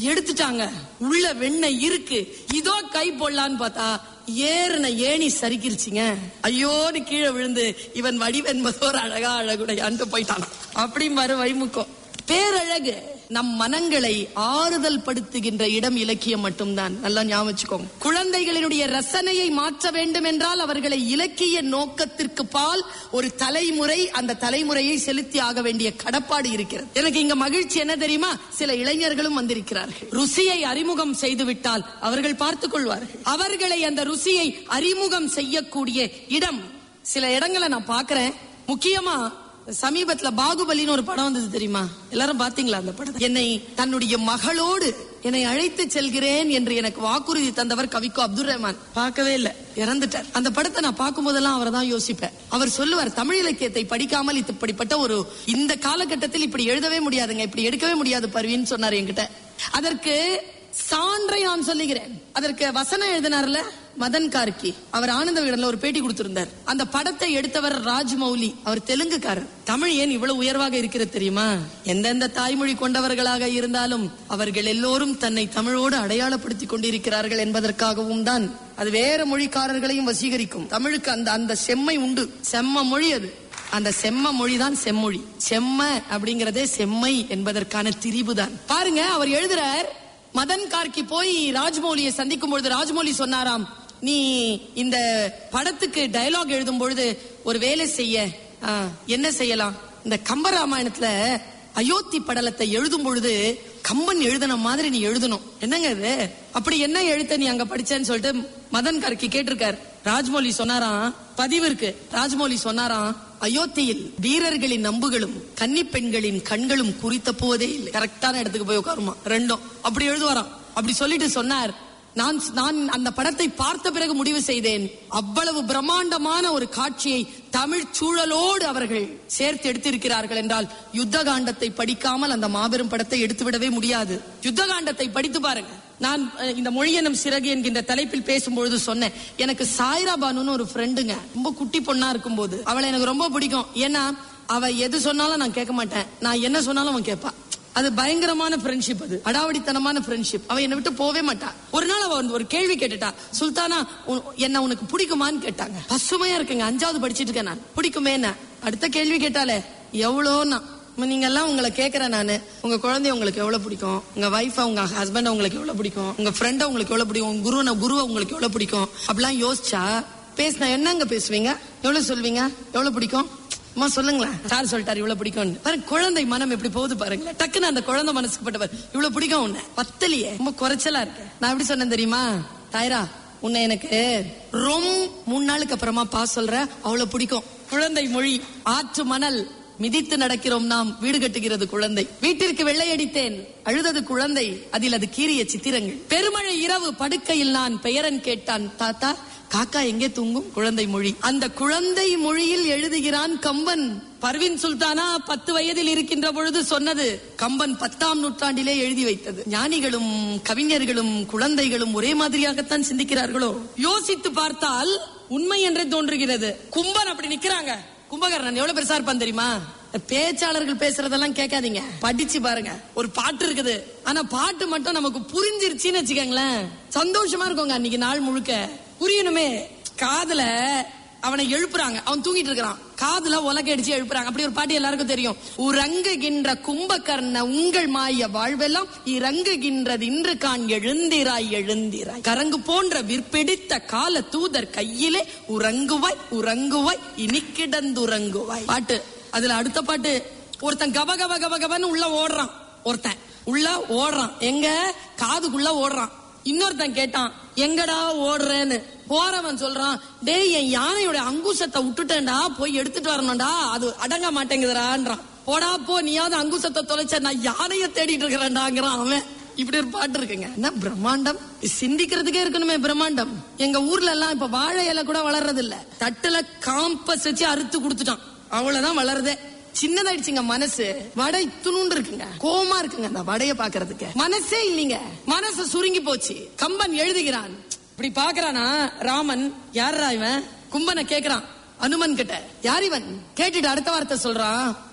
எடுத்துட்டாங்க உள்ள வெண்ணெய் இருக்கு இதோ கை போடலான்னு பார்த்தா ஏறின ஏணி சரிக்கிருச்சுங்க ஐயோன்னு கீழே விழுந்து இவன் வடிவென்பதோர் அழகா அழகுடையான்ட்டு போயிட்டான் அப்படிம்பாரு வைமுக்கம் பேரழகு நம் மனங்களை ஆறுதல் படுத்துகின்ற இடம் இலக்கியம் மட்டும்தான் நல்லா ஞாபகம் வச்சுக்கோங்க குழந்தைகளினுடைய ரசனையை மாற்ற வேண்டும் என்றால் அவர்களை இலக்கிய நோக்கத்திற்கு பால் ஒரு தலைமுறை அந்த தலைமுறையை செலுத்தி ஆக வேண்டிய கடப்பாடு இருக்கிறது எனக்கு இங்க மகிழ்ச்சி என்ன தெரியுமா சில இளைஞர்களும் வந்திருக்கிறார்கள் ருசியை அறிமுகம் செய்து விட்டால் அவர்கள் பார்த்துக் கொள்வார்கள் அவர்களை அந்த ருசியை அறிமுகம் செய்யக்கூடிய இடம் சில இடங்களை நான் பார்க்கிறேன் முக்கியமா சமீபத்துல பாகுபலின்னு ஒரு படம் வந்தது தெரியுமா எல்லாரும் பாத்தீங்களா அந்த படம் என்னை தன்னுடைய மகளோடு என்னை அழைத்து செல்கிறேன் என்று எனக்கு வாக்குறுதி தந்தவர் கவிக்கோ அப்துல் ரஹ்மான் பார்க்கவே இல்ல இறந்துட்டார் அந்த படத்தை நான் பார்க்கும் போதெல்லாம் அவரை தான் யோசிப்பேன் அவர் சொல்லுவார் தமிழ் இலக்கியத்தை படிக்காமல் இது இப்படிப்பட்ட ஒரு இந்த காலகட்டத்தில் இப்படி எழுதவே முடியாதுங்க இப்படி எடுக்கவே முடியாது பருவின்னு சொன்னார் என்கிட்ட அதற்கு சான்றை நான் சொல்லுகிறேன் அதற்கு வசனம் எழுதினார்ல மதன் கார்கி அவர் ஆனந்த விகடன்ல ஒரு பேட்டி கொடுத்திருந்தார் அந்த படத்தை எடுத்தவர் ராஜ்மௌலி அவர் தெலுங்குக்காரர் தமிழ் ஏன் இவ்வளவு உயர்வாக இருக்கிறது தெரியுமா எந்தெந்த தாய்மொழி கொண்டவர்களாக இருந்தாலும் அவர்கள் எல்லோரும் தன்னை தமிழோடு அடையாளப்படுத்திக் கொண்டிருக்கிறார்கள் என்பதற்காகவும் தான் அது வேற மொழிக்காரர்களையும் வசீகரிக்கும் தமிழுக்கு அந்த அந்த செம்மை உண்டு செம்ம மொழி அது அந்த செம்ம மொழிதான் செம்மொழி செம்ம அப்படிங்கறதே செம்மை என்பதற்கான திரிபு தான் பாருங்க அவர் எழுதுறார் மதன் கார்கி போய் ராஜ்மௌலியை சந்திக்கும் பொழுது ராஜ்மௌலி சொன்னாராம் நீ இந்த படத்துக்கு டயலாக் எழுதும் பொழுது ஒரு வேலை செய்ய ஆ, என்ன செய்யலாம் இந்த கம்பராமாயணத்துல அயோத்தி படலத்தை எழுதும் பொழுது கம்பன் எழுதின மாதிரி நீ எழுதணும் என்னங்க இது அப்படி என்ன எழுத்த நீ அங்க படிச்சேன்னு சொல்லிட்டு மதன் கார்கி கேட்டிருக்கார் ராஜ்மௌலி சொன்னாராம் பதிவு இருக்கு ராஜ்மௌலி சொன்னாராம் அயோத்தியில் வீரர்களின் நம்புகளும் கன்னி பெண்களின் கண்களும் குறித்த போவதே இல்லை கரெக்டான இடத்துக்கு போய் உட்காருமா ரெண்டும் அப்படி எழுதுவாராம் அப்படி சொல்லிட்டு சொன்னார் நான் நான் அந்த படத்தை பார்த்த பிறகு முடிவு செய்தேன் அவ்வளவு பிரம்மாண்டமான ஒரு காட்சியை தமிழ் சூழலோடு அவர்கள் சேர்த்து எடுத்திருக்கிறார்கள் என்றால் யுத்த காண்டத்தை படிக்காமல் அந்த மாபெரும் படத்தை எடுத்துவிடவே முடியாது யுத்த காண்டத்தை படித்து பாருங்க நான் அஹ், இந்த மொழி எனும் சிறகு என்கின்ற தலைப்பில் பேசும்பொழுது சொன்னேன் எனக்கு சாய்ரா பானுன்னு ஒரு ஃப்ரெண்டுங்க ரொம்ப குட்டி பொண்ணா இருக்கும்போது அவளை எனக்கு ரொம்ப பிடிக்கும் ஏன்னா அவ எது சொன்னாலும் நான் கேட்க மாட்டேன் நான் என்ன சொன்னாலும் அவன் கேட்பா அது பயங்கரமான ஃப்ரெண்ட்ஷிப் அது அடாவடித்தனமான ஃப்ரெண்ட்ஷிப் அவ என்னை விட்டு போவே மாட்டா ஒரு நாள் அவ வந்து ஒரு கேள்வி கேட்டுட்டா சுல்தானா உன்- என்ன உனக்கு பிடிக்குமான்னு கேட்டாங்க பசுமையா இருக்குங்க அஞ்சாவது படிச்சிட்டு இருக்கேன் நான் பிடிக்குமே அடுத்த கேள்வி கேட்டாலே எவ்வளோன்னா நீங்க எல்லாம் உங்களை கேக்குறேன் நானு உங்க குழந்தைய உங்களுக்கு எவ்வளவு பிடிக்கும் உங்க வைஃப் உங்க ஹஸ்பண்ட் உங்களுக்கு எவ்வளவு பிடிக்கும் உங்க ஃப்ரெண்ட உங்களுக்கு எவ்வளவு பிடிக்கும் உங்க குருவனை குருவை உங்களுக்கு எவ்வளவு பிடிக்கும் அப்படிலாம் யோசிச்சா பேசினா என்னங்க பேசுவீங்க எவ்வளவு சொல்வீங்க எவ்வளவு பிடிக்கும் அம்மா சொல்லுங்களேன் சார் சொல்லிட்டாரு இவ்வளவு பிடிக்கும் பாருங்க குழந்தை மனம் எப்படி போகுது பாருங்களேன் டக்குன்னு அந்த குழந்தை மனசுக்கு பட்டவர் இவ்வளவு பிடிக்கும் உன்னை பத்தலையே ரொம்ப குறைச்சலா இருக்கு நான் எப்படி சொன்னேன் தெரியுமா தாயரா உன்னை எனக்கு ரொம்ப மூணு நாளுக்கு அப்புறமா பா சொல்ற அவ்வளவு பிடிக்கும் குழந்தை மொழி ஆற்று மணல் மிதித்து நடக்கிறோம் நாம் வீடு கட்டுகிறது குழந்தை வீட்டிற்கு வெள்ளையடித்தேன் அழுதது குழந்தை அதில் அது கீறிய சித்திரங்கள் பெருமழை இரவு படுக்கையில் நான் பெயரன் கேட்டான் தாத்தா காக்கா எங்கே தூங்கும் குழந்தை மொழி அந்த குழந்தை மொழியில் எழுதுகிறான் கம்பன் பர்வின் சுல்தானா பத்து வயதில் இருக்கின்ற பொழுது சொன்னது கம்பன் பத்தாம் நூற்றாண்டிலே எழுதி வைத்தது ஞானிகளும் கவிஞர்களும் குழந்தைகளும் ஒரே மாதிரியாகத்தான் சிந்திக்கிறார்களோ யோசித்து பார்த்தால் உண்மை என்றே தோன்றுகிறது கும்பன் அப்படி நிக்கிறாங்க கும்பகர்ணன் எவ்வளவு பெருசா இருப்பான் தெரியுமா பேச்சாளர்கள் பேசுறதெல்லாம் கேட்காதீங்க படிச்சு பாருங்க ஒரு பாட்டு இருக்குது ஆனா பாட்டு மட்டும் நமக்கு புரிஞ்சிருச்சுன்னு வச்சுக்கோங்களேன் சந்தோஷமா இருக்குங்க அன்னைக்கு நாள் முழுக்க புரியணுமே காதுல அவனை எழுப்புறாங்க அவன் தூங்கிட்டு இருக்கிறான் காதுல உலக அடிச்சு எழுப்புறாங்க அப்படி ஒரு பாட்டு எல்லாருக்கும் தெரியும் உறங்குகின்ற கும்பகர்ண உங்கள் மாய வாழ்வெல்லாம் இறங்குகின்றது இன்று கான் எழுந்திராய் எழுந்திராய் கரங்கு போன்ற விற்பிடித்த கால தூதர் கையிலே உறங்குவாய் உறங்குவாய் இனி கிடந்துறங்குவாய் பாட்டு அதுல அடுத்த பாட்டு ஒருத்தன் கப கப கப கபன்னு உள்ள ஓடுறான் ஒருத்தன் உள்ள ஓடுறான் எங்க காதுக்குள்ள ஓடுறான் இன்னொருத்தன் கேட்டான் எங்கடா ஓடுறேன்னு போறவன் சொல்றான் டேய் என் யானையோட அங்குசத்தை விட்டுட்டேன்டா போய் எடுத்துட்டு வரணும்டா அது அடங்க மாட்டேங்குதுடான்றான் போடா போ நீயாவது அங்குசத்தை தொலைச்ச நான் யானைய தேடிட்டு இருக்கிறேன்டாங்கிறான் அவன் இப்படி ஒரு பாட்டு இருக்குங்க என்ன பிரம்மாண்டம் சிந்திக்கிறதுக்கே இருக்கணுமே பிரம்மாண்டம் எங்க ஊர்ல எல்லாம் இப்ப வாழை இலை கூட வளர்றது இல்ல தட்டுல காம்பஸ் வச்சு அறுத்து கொடுத்துட்டான் அவ்வளவுதான் வளருதே சின்னதாயிடுச்சுங்க மனசு வடை துணுண்டு இருக்குங்க கோமா இருக்குங்க அந்த வடைய பாக்குறதுக்கு மனசே இல்லைங்க மனசு சுருங்கி போச்சு கம்பன் எழுதுகிறான் இப்படி பாக்குறானா ராமன் யாரா இவன் கும்பனை கேக்குறான் அனுமன் கிட்ட யார் இவன் கேட்டுட்டு அடுத்த வார்த்தை சொல்றான்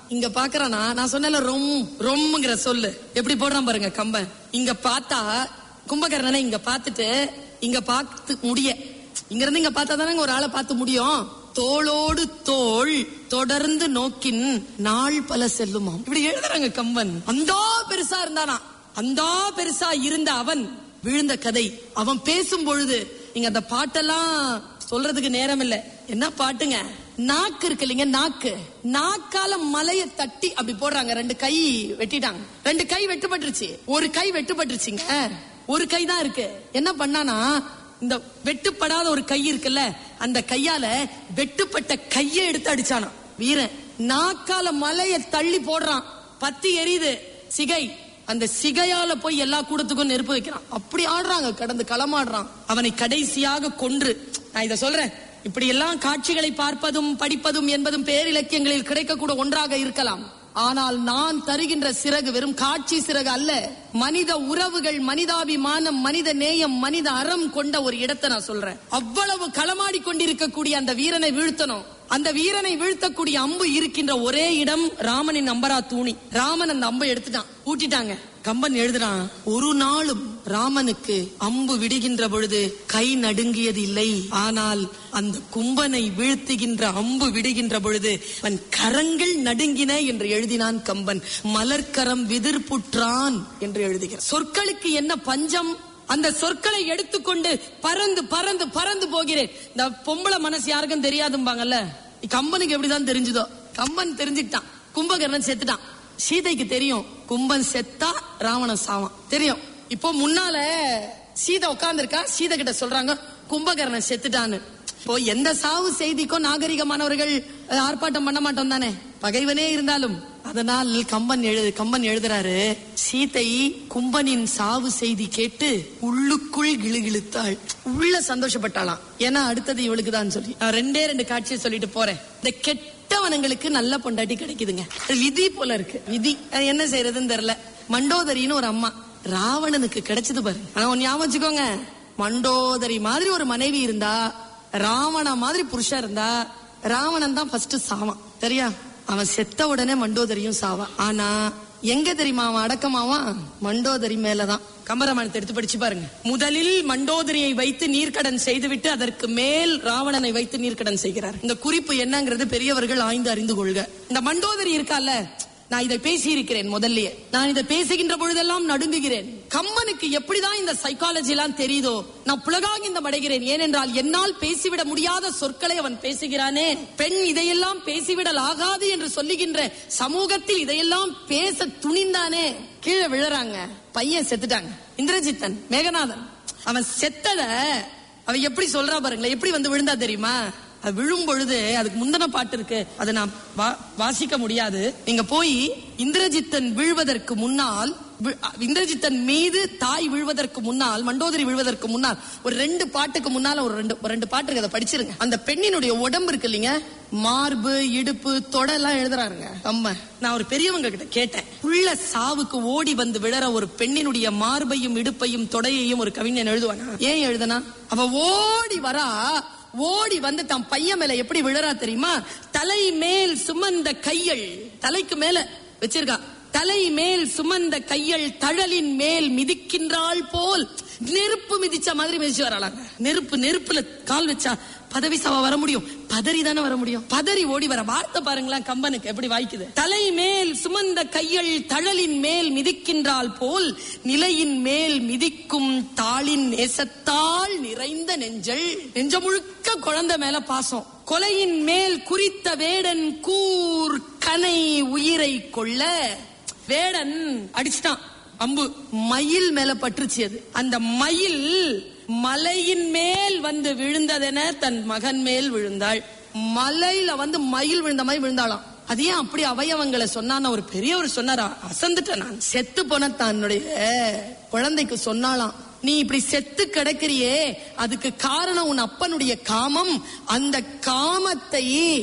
இங்க பாக்குறானா நான் சொன்னல ரொம் ரொம்ங்கிற சொல்லு எப்படி போடுறான் பாருங்க கம்பன் இங்க பார்த்தா கும்பகர்ணனை இங்க பார்த்துட்டு இங்க பார்த்து முடிய இங்க இருந்து இங்க பார்த்தா தானே ஒரு ஆளை பார்த்து முடியும் தோளோடு தோள் தொடர்ந்து நோக்கின் நாள் பல செல்லுமாம் இப்படி எழுதுறாங்க கம்பன் அந்த பெருசா இருந்தானா அந்த பெருசா இருந்த அவன் விழுந்த கதை அவன் பேசும் பொழுது நீங்க அந்த பாட்டெல்லாம் சொல்றதுக்கு நேரம் இல்ல என்ன பாட்டுங்க நாக்கு இருக்கு இல்லைங்க நாக்கு நாக்கால மலைய தட்டி அப்படி போடுறாங்க ரெண்டு கை வெட்டிட்டாங்க ரெண்டு கை வெட்டுப்பட்டுருச்சு ஒரு கை வெட்டுப்பட்டுருச்சுங்க ஒரு கை தான் இருக்கு என்ன பண்ணானா இந்த வெட்டுப்படாத ஒரு கை இருக்குல்ல அந்த கையால வெட்டுப்பட்ட கையை எடுத்து அடிச்சானா வீரன் நாக்கால மலைய தள்ளி போடுறான் பத்தி எரியுது சிகை அந்த சிகையால போய் எல்லா கூடத்துக்கும் நெருப்பு வைக்கிறான் அப்படி ஆடுறாங்க கடந்து களமாடுறான் அவனை கடைசியாக கொன்று நான் இத சொல்றேன் இப்படி எல்லாம் காட்சிகளை பார்ப்பதும் படிப்பதும் என்பதும் பேரிலக்கியங்களில் கிடைக்கக்கூட ஒன்றாக இருக்கலாம் ஆனால் நான் தருகின்ற சிறகு வெறும் காட்சி சிறகு அல்ல மனித உறவுகள் மனிதாபிமானம் மனித நேயம் மனித அறம் கொண்ட ஒரு இடத்தை நான் சொல்றேன் அவ்வளவு களமாடி கொண்டிருக்கக்கூடிய அந்த வீரனை வீழ்த்தணும் அந்த வீரனை வீழ்த்தக்கூடிய அம்பு இருக்கின்ற ஒரே இடம் ராமனின் அம்பரா தூணி ராமன் அந்த அம்பை எடுத்துட்டான் ஊட்டிட்டாங்க கம்பன் எழுதுறான் ஒரு நாளும் ராமனுக்கு அம்பு விடுகின்ற பொழுது கை நடுங்கியது இல்லை ஆனால் அந்த கும்பனை வீழ்த்துகின்ற அம்பு விடுகின்ற பொழுது அவன் கரங்கள் நடுங்கின என்று எழுதினான் கம்பன் மலர்க்கரம் விதிர்ப்புற்றான் என்று எழுதுகிறான் சொற்களுக்கு என்ன பஞ்சம் அந்த சொற்களை எடுத்துக்கொண்டு பறந்து பறந்து பறந்து போகிறேன் இந்த பொம்பளை மனசு யாருக்கும் தெரியாதும்பாங்கல்ல கம்பனுக்கு எப்படிதான் தெரிஞ்சுதோ கம்பன் தெரிஞ்சுக்கிட்டான் கும்பகர்ணன் செத்துட்டான் சீதைக்கு தெரியும் கும்பன் செத்தா ராவணன் சாவான் தெரியும் இப்போ முன்னால சீதை உட்கார்ந்துருக்கா சீதை கிட்ட சொல்றாங்க கும்பகர்ணன் செத்துட்டான்னு இப்போ எந்த சாவு செய்திக்கும் நாகரிகமானவர்கள் அஹ், ஆர்ப்பாட்டம் பண்ண மாட்டோம் தானே பகைவனே இருந்தாலும் அதனால் கம்பன் எழுது கம்பன் எழுதுறாரு சீதை கும்பனின் சாவு செய்தி கேட்டு உள்ளுக்குள் கிளுகிழுத்தாள் உள்ள சந்தோஷப்பட்டாளாம் ஏன்னா அடுத்தது இவளுக்கு தான் சொல்லி நான் ரெண்டே ரெண்டு காட்சியை சொல்லிட்டு போறேன் இந்த கெட்டவனங்களுக்கு நல்ல பொண்டாட்டி கிடைக்குதுங்க அது விதி போல இருக்கு விதி அது என்ன செய்யறதுன்னு தெரியல மண்டோதரின்னு ஒரு அம்மா ராவணனுக்கு கிடைச்சது பாரு ஆனா ஒன்னு ஞாபகம் வச்சுக்கோங்க மண்டோதரி மாதிரி ஒரு மனைவி இருந்தா ராவண மாதிரி புருஷன் இருந்தா ராவணன் தான் ஃபர்ஸ்ட் சாவான் சரியா அவன் செத்த உடனே மண்டோதரியும் சாவான் ஆனா எங்க தெரியுமா அவன் அடக்கமாவான் மண்டோதரி மேலதான் கம்பராமாயணத்தை எடுத்து படிச்சு பாருங்க முதலில் மண்டோதரியை வைத்து நீர்க்கடன் செய்துவிட்டு அதற்கு மேல் ராவணனை வைத்து நீர்க்கடன் செய்கிறார் இந்த குறிப்பு என்னங்கிறது பெரியவர்கள் ஆய்ந்து அறிந்து கொள்க இந்த மண்டோதரி இருக்கால நான் இதை பேசி இருக்கிறேன் முதல்லயே நான் இதை பேசுகின்ற பொழுதெல்லாம் நடுங்குகிறேன் கம்மனுக்கு எப்படிதான் இந்த சைக்காலஜி எல்லாம் தெரியுதோ நான் புலகாகிந்தம் அடைகிறேன் ஏனென்றால் என்னால் பேசிவிட முடியாத சொற்களை அவன் பேசுகிறானே பெண் இதையெல்லாம் பேசிவிடல் ஆகாது என்று சொல்லுகின்ற சமூகத்தில் இதையெல்லாம் பேச துணிந்தானே கீழே விழறாங்க பையன் செத்துட்டாங்க இந்திரஜித்தன் மேகநாதன் அவன் செத்தத அவன் எப்படி சொல்றா பாருங்களேன் எப்படி வந்து விழுந்தா தெரியுமா அது விழும் பொழுது அதுக்கு முந்தின பாட்டு இருக்கு அதை நான் வா- வாசிக்க முடியாது நீங்க போய் இந்திரஜித்தன் வீழ்வதற்கு முன்னால் வி- இந்திரஜித்தன் மீது தாய் விழுவதற்கு முன்னால் மண்டோதரி விழுவதற்கு முன்னால் ஒரு ரெண்டு பாட்டுக்கு முன்னால ஒரு ரெண்டு ஒரு ரெண்டு பாட்டு இருக்கு அதை படிச்சிருங்க அந்த பெண்ணினுடைய உடம்பு இருக்கு இல்லைங்க மார்பு இடுப்பு தொடை எல்லாம் எழுதுறாருங்க அம்மா நான் ஒரு பெரியவங்க கிட்ட கேட்டேன் உள்ள சாவுக்கு ஓடி வந்து விழற ஒரு பெண்ணினுடைய மார்பையும் இடுப்பையும் தொடையையும் ஒரு கவிஞன் எழுதுவானா ஏன் எழுதுனா அவ ஓடி வரா ஓடி வந்து தன் பையன் மேல எப்படி விழறா தெரியுமா தலை மேல் சுமந்த கையள் தலைக்கு மேல வச்சிருக்கா தலை மேல் சுமந்த கையள் தழலின் மேல் மிதிக்கின்றாள் போல் நெருப்பு மிதிச்ச மாதிரி மிதிச்சு வராளாங்க நெருப்பு நெருப்புல கால் வச்சா பதவி சவா வர முடியும் பதறி தானே வர முடியும் பதறி ஓடி வர வார்த்தை பாருங்களேன் கம்பனுக்கு எப்படி வாய்க்குது தலை மேல் சுமந்த கையள் தழலின் மேல் மிதிக்கின்றாள் போல் நிலையின் மேல் மிதிக்கும் தாளின் நேசத்தால் நிறைந்த நெஞ்சல் நெஞ்ச முழுக்க குழந்தை மேல பாசம் கொலையின் மேல் குறித்த வேடன் கூர் கனை உயிரை கொள்ள வேடன் அடிச்சிட்டான் அம்பு மயில் மேல பற்றுச்சு அது அந்த மயில் மலையின் மேல் வந்து விழுந்ததென தன் மகன் மேல் விழுந்தாள் மலையில வந்து மயில் விழுந்த மாதிரி விழுந்தாளாம் அது ஏன் அப்படி அவயவங்களை சொன்னான்னு ஒரு பெரியவர் சொன்னாரா அசந்துட்டேன் நான் செத்து போன தன்னுடைய குழந்தைக்கு சொன்னாலாம் நீ இப்படி செத்து கிடக்கிறியே அதுக்கு காரணம் உன் அப்பனுடைய காமம் அந்த காமத்தை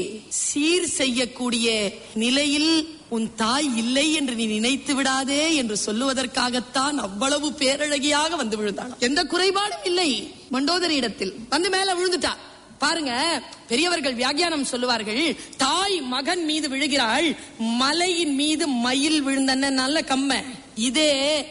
சீர் செய்யக்கூடிய நிலையில் உன் தாய் இல்லை என்று நீ நினைத்து விடாதே என்று சொல்லுவதற்காகத்தான் அவ்வளவு பேரழகியாக வந்து விழுந்தாள் எந்த குறைபாடும் இல்லை மண்டோதரி இடத்தில் வந்து மேல விழுந்துட்டா பாருங்க பெரியவர்கள் வியாக்கியானம் சொல்லுவார்கள் தாய் மகன் மீது விழுகிறாள் மலையின் மீது மயில் விழுந்தன நல்ல கம்ம இதே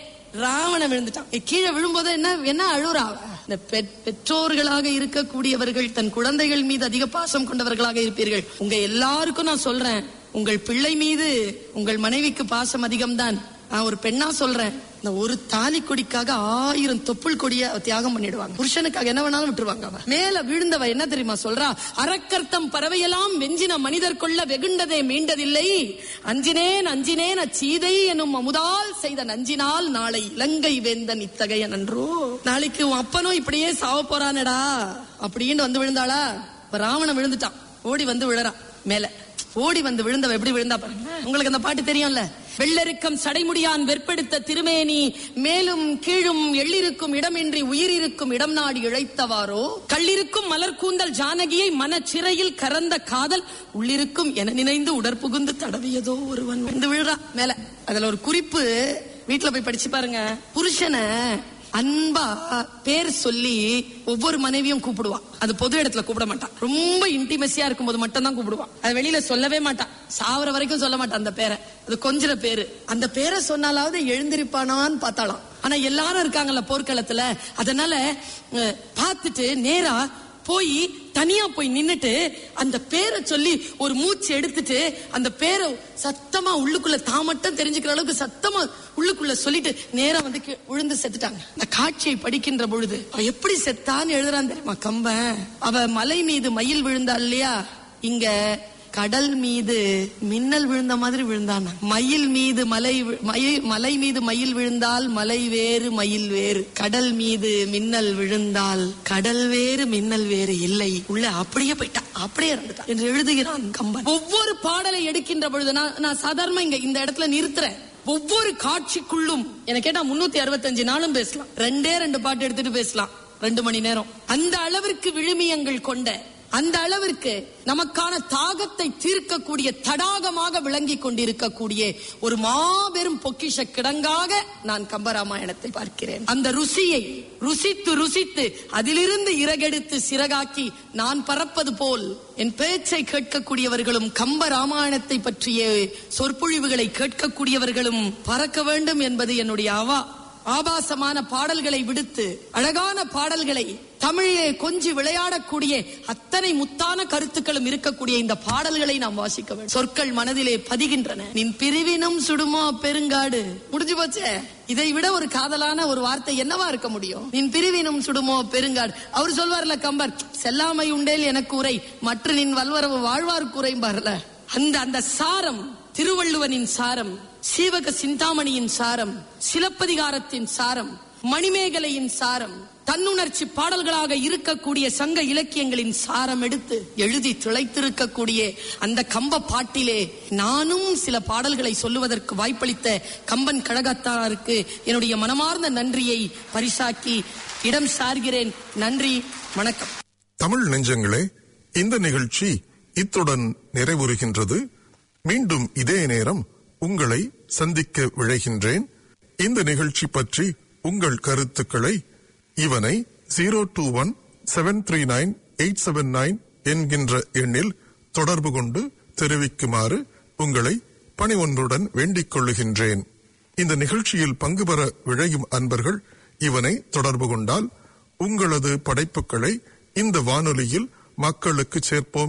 ராவண விழுந்துட்டான் ஏ, கீழே விழும்போது என்ன என்ன அழுறா அவ? இந்த பெற்- பெற்றோர்களாக இருக்கக்கூடியவர்கள் தன் குழந்தைகள் மீது அதிக பாசம் கொண்டவர்களாக இருப்பீர்கள் உங்க எல்லாருக்கும் நான் சொல்றேன் உங்கள் பிள்ளை மீது உங்கள் மனைவிக்கு பாசம் அதிகம்தான் நான் ஒரு பெண்ணா சொல்றேன் இந்த ஒரு தாலி கொடிக்காக ஆயிரம் தொப்புள் கொடிய தியாகம் பண்ணிடுவாங்க புருஷனுக்காக என்ன வேணாலும் விட்டுருவாங்க அவ மேல விழுந்தவ என்ன தெரியுமா சொல்றா அரக்கர்த்தம் பறவையெல்லாம் வெஞ்சின மனிதர் கொள்ள வெகுண்டதே மீண்டதில்லை அஞ்சினேன் அஞ்சினேன் அச்சீதை எனும் அமுதால் செய்த நஞ்சினால் நாளை இலங்கை வேந்தன் இத்தகைய நன்றோ நாளைக்கு உன் அப்பனும் இப்படியே சாவ போறானடா அப்படின்னு வந்து விழுந்தாளா இப்ப ராவணன் விழுந்துட்டான் ஓடி வந்து விழறான் மேல ஓடி வந்து விழுந்தவ எப்படி விழுந்தா பாருங்க உங்களுக்கு அந்த பாட்டு தெரியும்ல வெள்ளருக்கம் சடைமுடியான் வெற்பெடுத்த திருமேனி மேலும் கீழும் எள்ளிருக்கும் இடமின்றி உயிரிருக்கும் இடம் நாடி இழைத்தவாரோ கள்ளிருக்கும் மலர் கூந்தல் ஜானகியை மனச்சிறையில் கறந்த காதல் உள்ளிருக்கும் என நினைந்து உடற்புகுந்து தடவியதோ ஒருவன் வந்து விழுறா மேல அதுல ஒரு குறிப்பு வீட்டுல போய் படிச்சு பாருங்க புருஷனை அன்பா பேர் சொல்லி ஒவ்வொரு மனைவியும் கூப்பிடுவான் அது பொது இடத்துல கூப்பிட மாட்டான் ரொம்ப இன்டிமெசியா இருக்கும்போது மட்டும் தான் கூப்பிடுவான் அது வெளியில சொல்லவே மாட்டான் சாவர வரைக்கும் சொல்ல மாட்டான் அந்த பேரை அது கொஞ்சிற பேரு அந்த பேரை சொன்னாலாவது எழுந்திருப்பானான்னு பார்த்தாலாம் ஆனா எல்லாரும் இருக்காங்கல்ல போர்க்களத்துல அதனால அஹ், பார்த்துட்டு நேரா போய் தனியா போய் நின்னுட்டு அந்த பேரை சொல்லி ஒரு மூச்சு எடுத்துட்டு அந்த பேரை சத்தமா உள்ளுக்குள்ள தான் மட்டும் தெரிஞ்சுக்கிற அளவுக்கு சத்தமா உள்ளுக்குள்ள சொல்லிட்டு நேரா வந்து கீ- விழுந்து செத்துட்டாங்க அந்த காட்சியை படிக்கின்ற பொழுது அவ எப்படி செத்தான்னு எழுதுறான் தெரியுமா கம்பன் அவ மலை மீது மயில் விழுந்தா இல்லையா இங்க கடல் மீது மின்னல் விழுந்த மாதிரி விழுந்தான் மயில் மீது மலை வி- மயில் மலை மீது மயில் விழுந்தால் மலை வேறு மயில் வேறு கடல் மீது மின்னல் விழுந்தால் கடல் வேறு மின்னல் வேறு இல்லை உள்ள அப்படியே போயிட்டான் அப்படியே இறந்துட்டான் என்று எழுதுகிறான் கம்பன் ஒவ்வொரு பாடலை எடுக்கின்ற பொழுது நான் நான் சாதாரணமா இங்க இந்த இடத்துல நிறுத்துறேன் ஒவ்வொரு காட்சிக்குள்ளும் என்ன கேட்டா முன்னூத்தி அறுபத்தஞ்சு நாளும் பேசலாம் ரெண்டே ரெண்டு பாட்டு எடுத்துட்டு பேசலாம் ரெண்டு மணி நேரம் அந்த அளவிற்கு விழுமியங்கள் கொண்ட அந்த அளவிற்கு நமக்கான தாகத்தை தீர்க்கக்கூடிய தடாகமாக விளங்கி கொண்டிருக்கக்கூடிய ஒரு மாபெரும் பொக்கிஷ கிடங்காக நான் கம்பராமாயணத்தை பார்க்கிறேன் அந்த ருசியை ருசித்து ருசித்து அதிலிருந்து இறகெடுத்து சிறகாக்கி நான் பறப்பது போல் என் பேச்சை கேட்கக்கூடியவர்களும் கம்ப ராமாயணத்தை பற்றிய சொற்பொழிவுகளை கேட்கக்கூடியவர்களும் பறக்க வேண்டும் என்பது என்னுடைய அவா ஆபாசமான பாடல்களை விடுத்து அழகான பாடல்களை தமிழிலே கொஞ்சி விளையாடக்கூடிய அத்தனை முத்தான கருத்துக்களும் இருக்கக்கூடிய இந்த பாடல்களை நாம் வாசிக்க வேண்டும் சொற்கள் மனதிலே பதிகின்றன நின் பிரிவினும் சுடுமோ பெருங்காடு முடிஞ்சு போச்சே இதை விட ஒரு காதலான ஒரு வார்த்தை என்னவா இருக்க முடியும் நின் பிரிவினும் சுடுமோ பெருங்காடு அவர் சொல்வார்ல கம்பர் செல்லாமை உண்டேல் எனக்கு உரை மற்ற நின் வல்வரவு வாழ்வார் குறைம்பார்ல அந்த அந்த சாரம் திருவள்ளுவனின் சாரம் சீவக சிந்தாமணியின் சாரம் சிலப்பதிகாரத்தின் சாரம் மணிமேகலையின் சாரம் தன்னுணர்ச்சி பாடல்களாக இருக்கக்கூடிய சங்க இலக்கியங்களின் சாரம் எடுத்து எழுதி திளைத்திருக்கக்கூடிய அந்த கம்ப பாட்டிலே நானும் சில பாடல்களை சொல்லுவதற்கு வாய்ப்பளித்த கம்பன் கழகத்தாருக்கு என்னுடைய மனமார்ந்த நன்றியை பரிசாக்கி இடம் சார்கிறேன் நன்றி வணக்கம் தமிழ் நெஞ்சங்களே இந்த நிகழ்ச்சி இத்துடன் நிறைவுறுகின்றது மீண்டும் இதே நேரம் உங்களை சந்திக்க விழைகின்றேன் இந்த நிகழ்ச்சி பற்றி உங்கள் கருத்துக்களை இவனை zero two one seven three nine eight seven nine என்கின்ற எண்ணில் தொடர்பு கொண்டு தெரிவிக்குமாறு உங்களை பணிவொன்றுடன் வேண்டிக் கொள்ளுகின்றேன் இந்த நிகழ்ச்சியில் பங்கு பெற விழையும் அன்பர்கள் இவனை தொடர்பு கொண்டால் உங்களது படைப்புகளை இந்த வானொலியில் மக்களுக்கு சேர்ப்போம்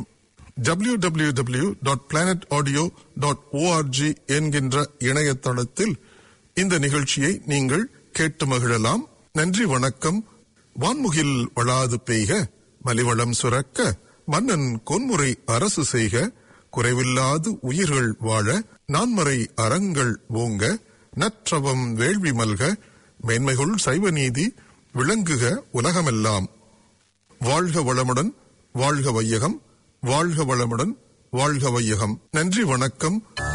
www.planetaudio.org என்கின்ற இணையதளத்தில் இந்த நிகழ்ச்சியை நீங்கள் கேட்டு மகிழலாம் நன்றி வணக்கம் வான்முகில் வளாது பெய்க மலிவளம் சுரக்க மன்னன் கொன்முறை அரசு செய்க குறைவில்லாது உயிர்கள் வாழ நான்மறை அறங்கள் ஓங்க நற்றவம் வேள்வி மல்க மேன்மைகுள் சைவ நீதி விளங்குக உலகமெல்லாம் வாழ்க வளமுடன் வாழ்க வையகம் வாழ்க வளமுடன் வாழ்க வையகம் நன்றி வணக்கம்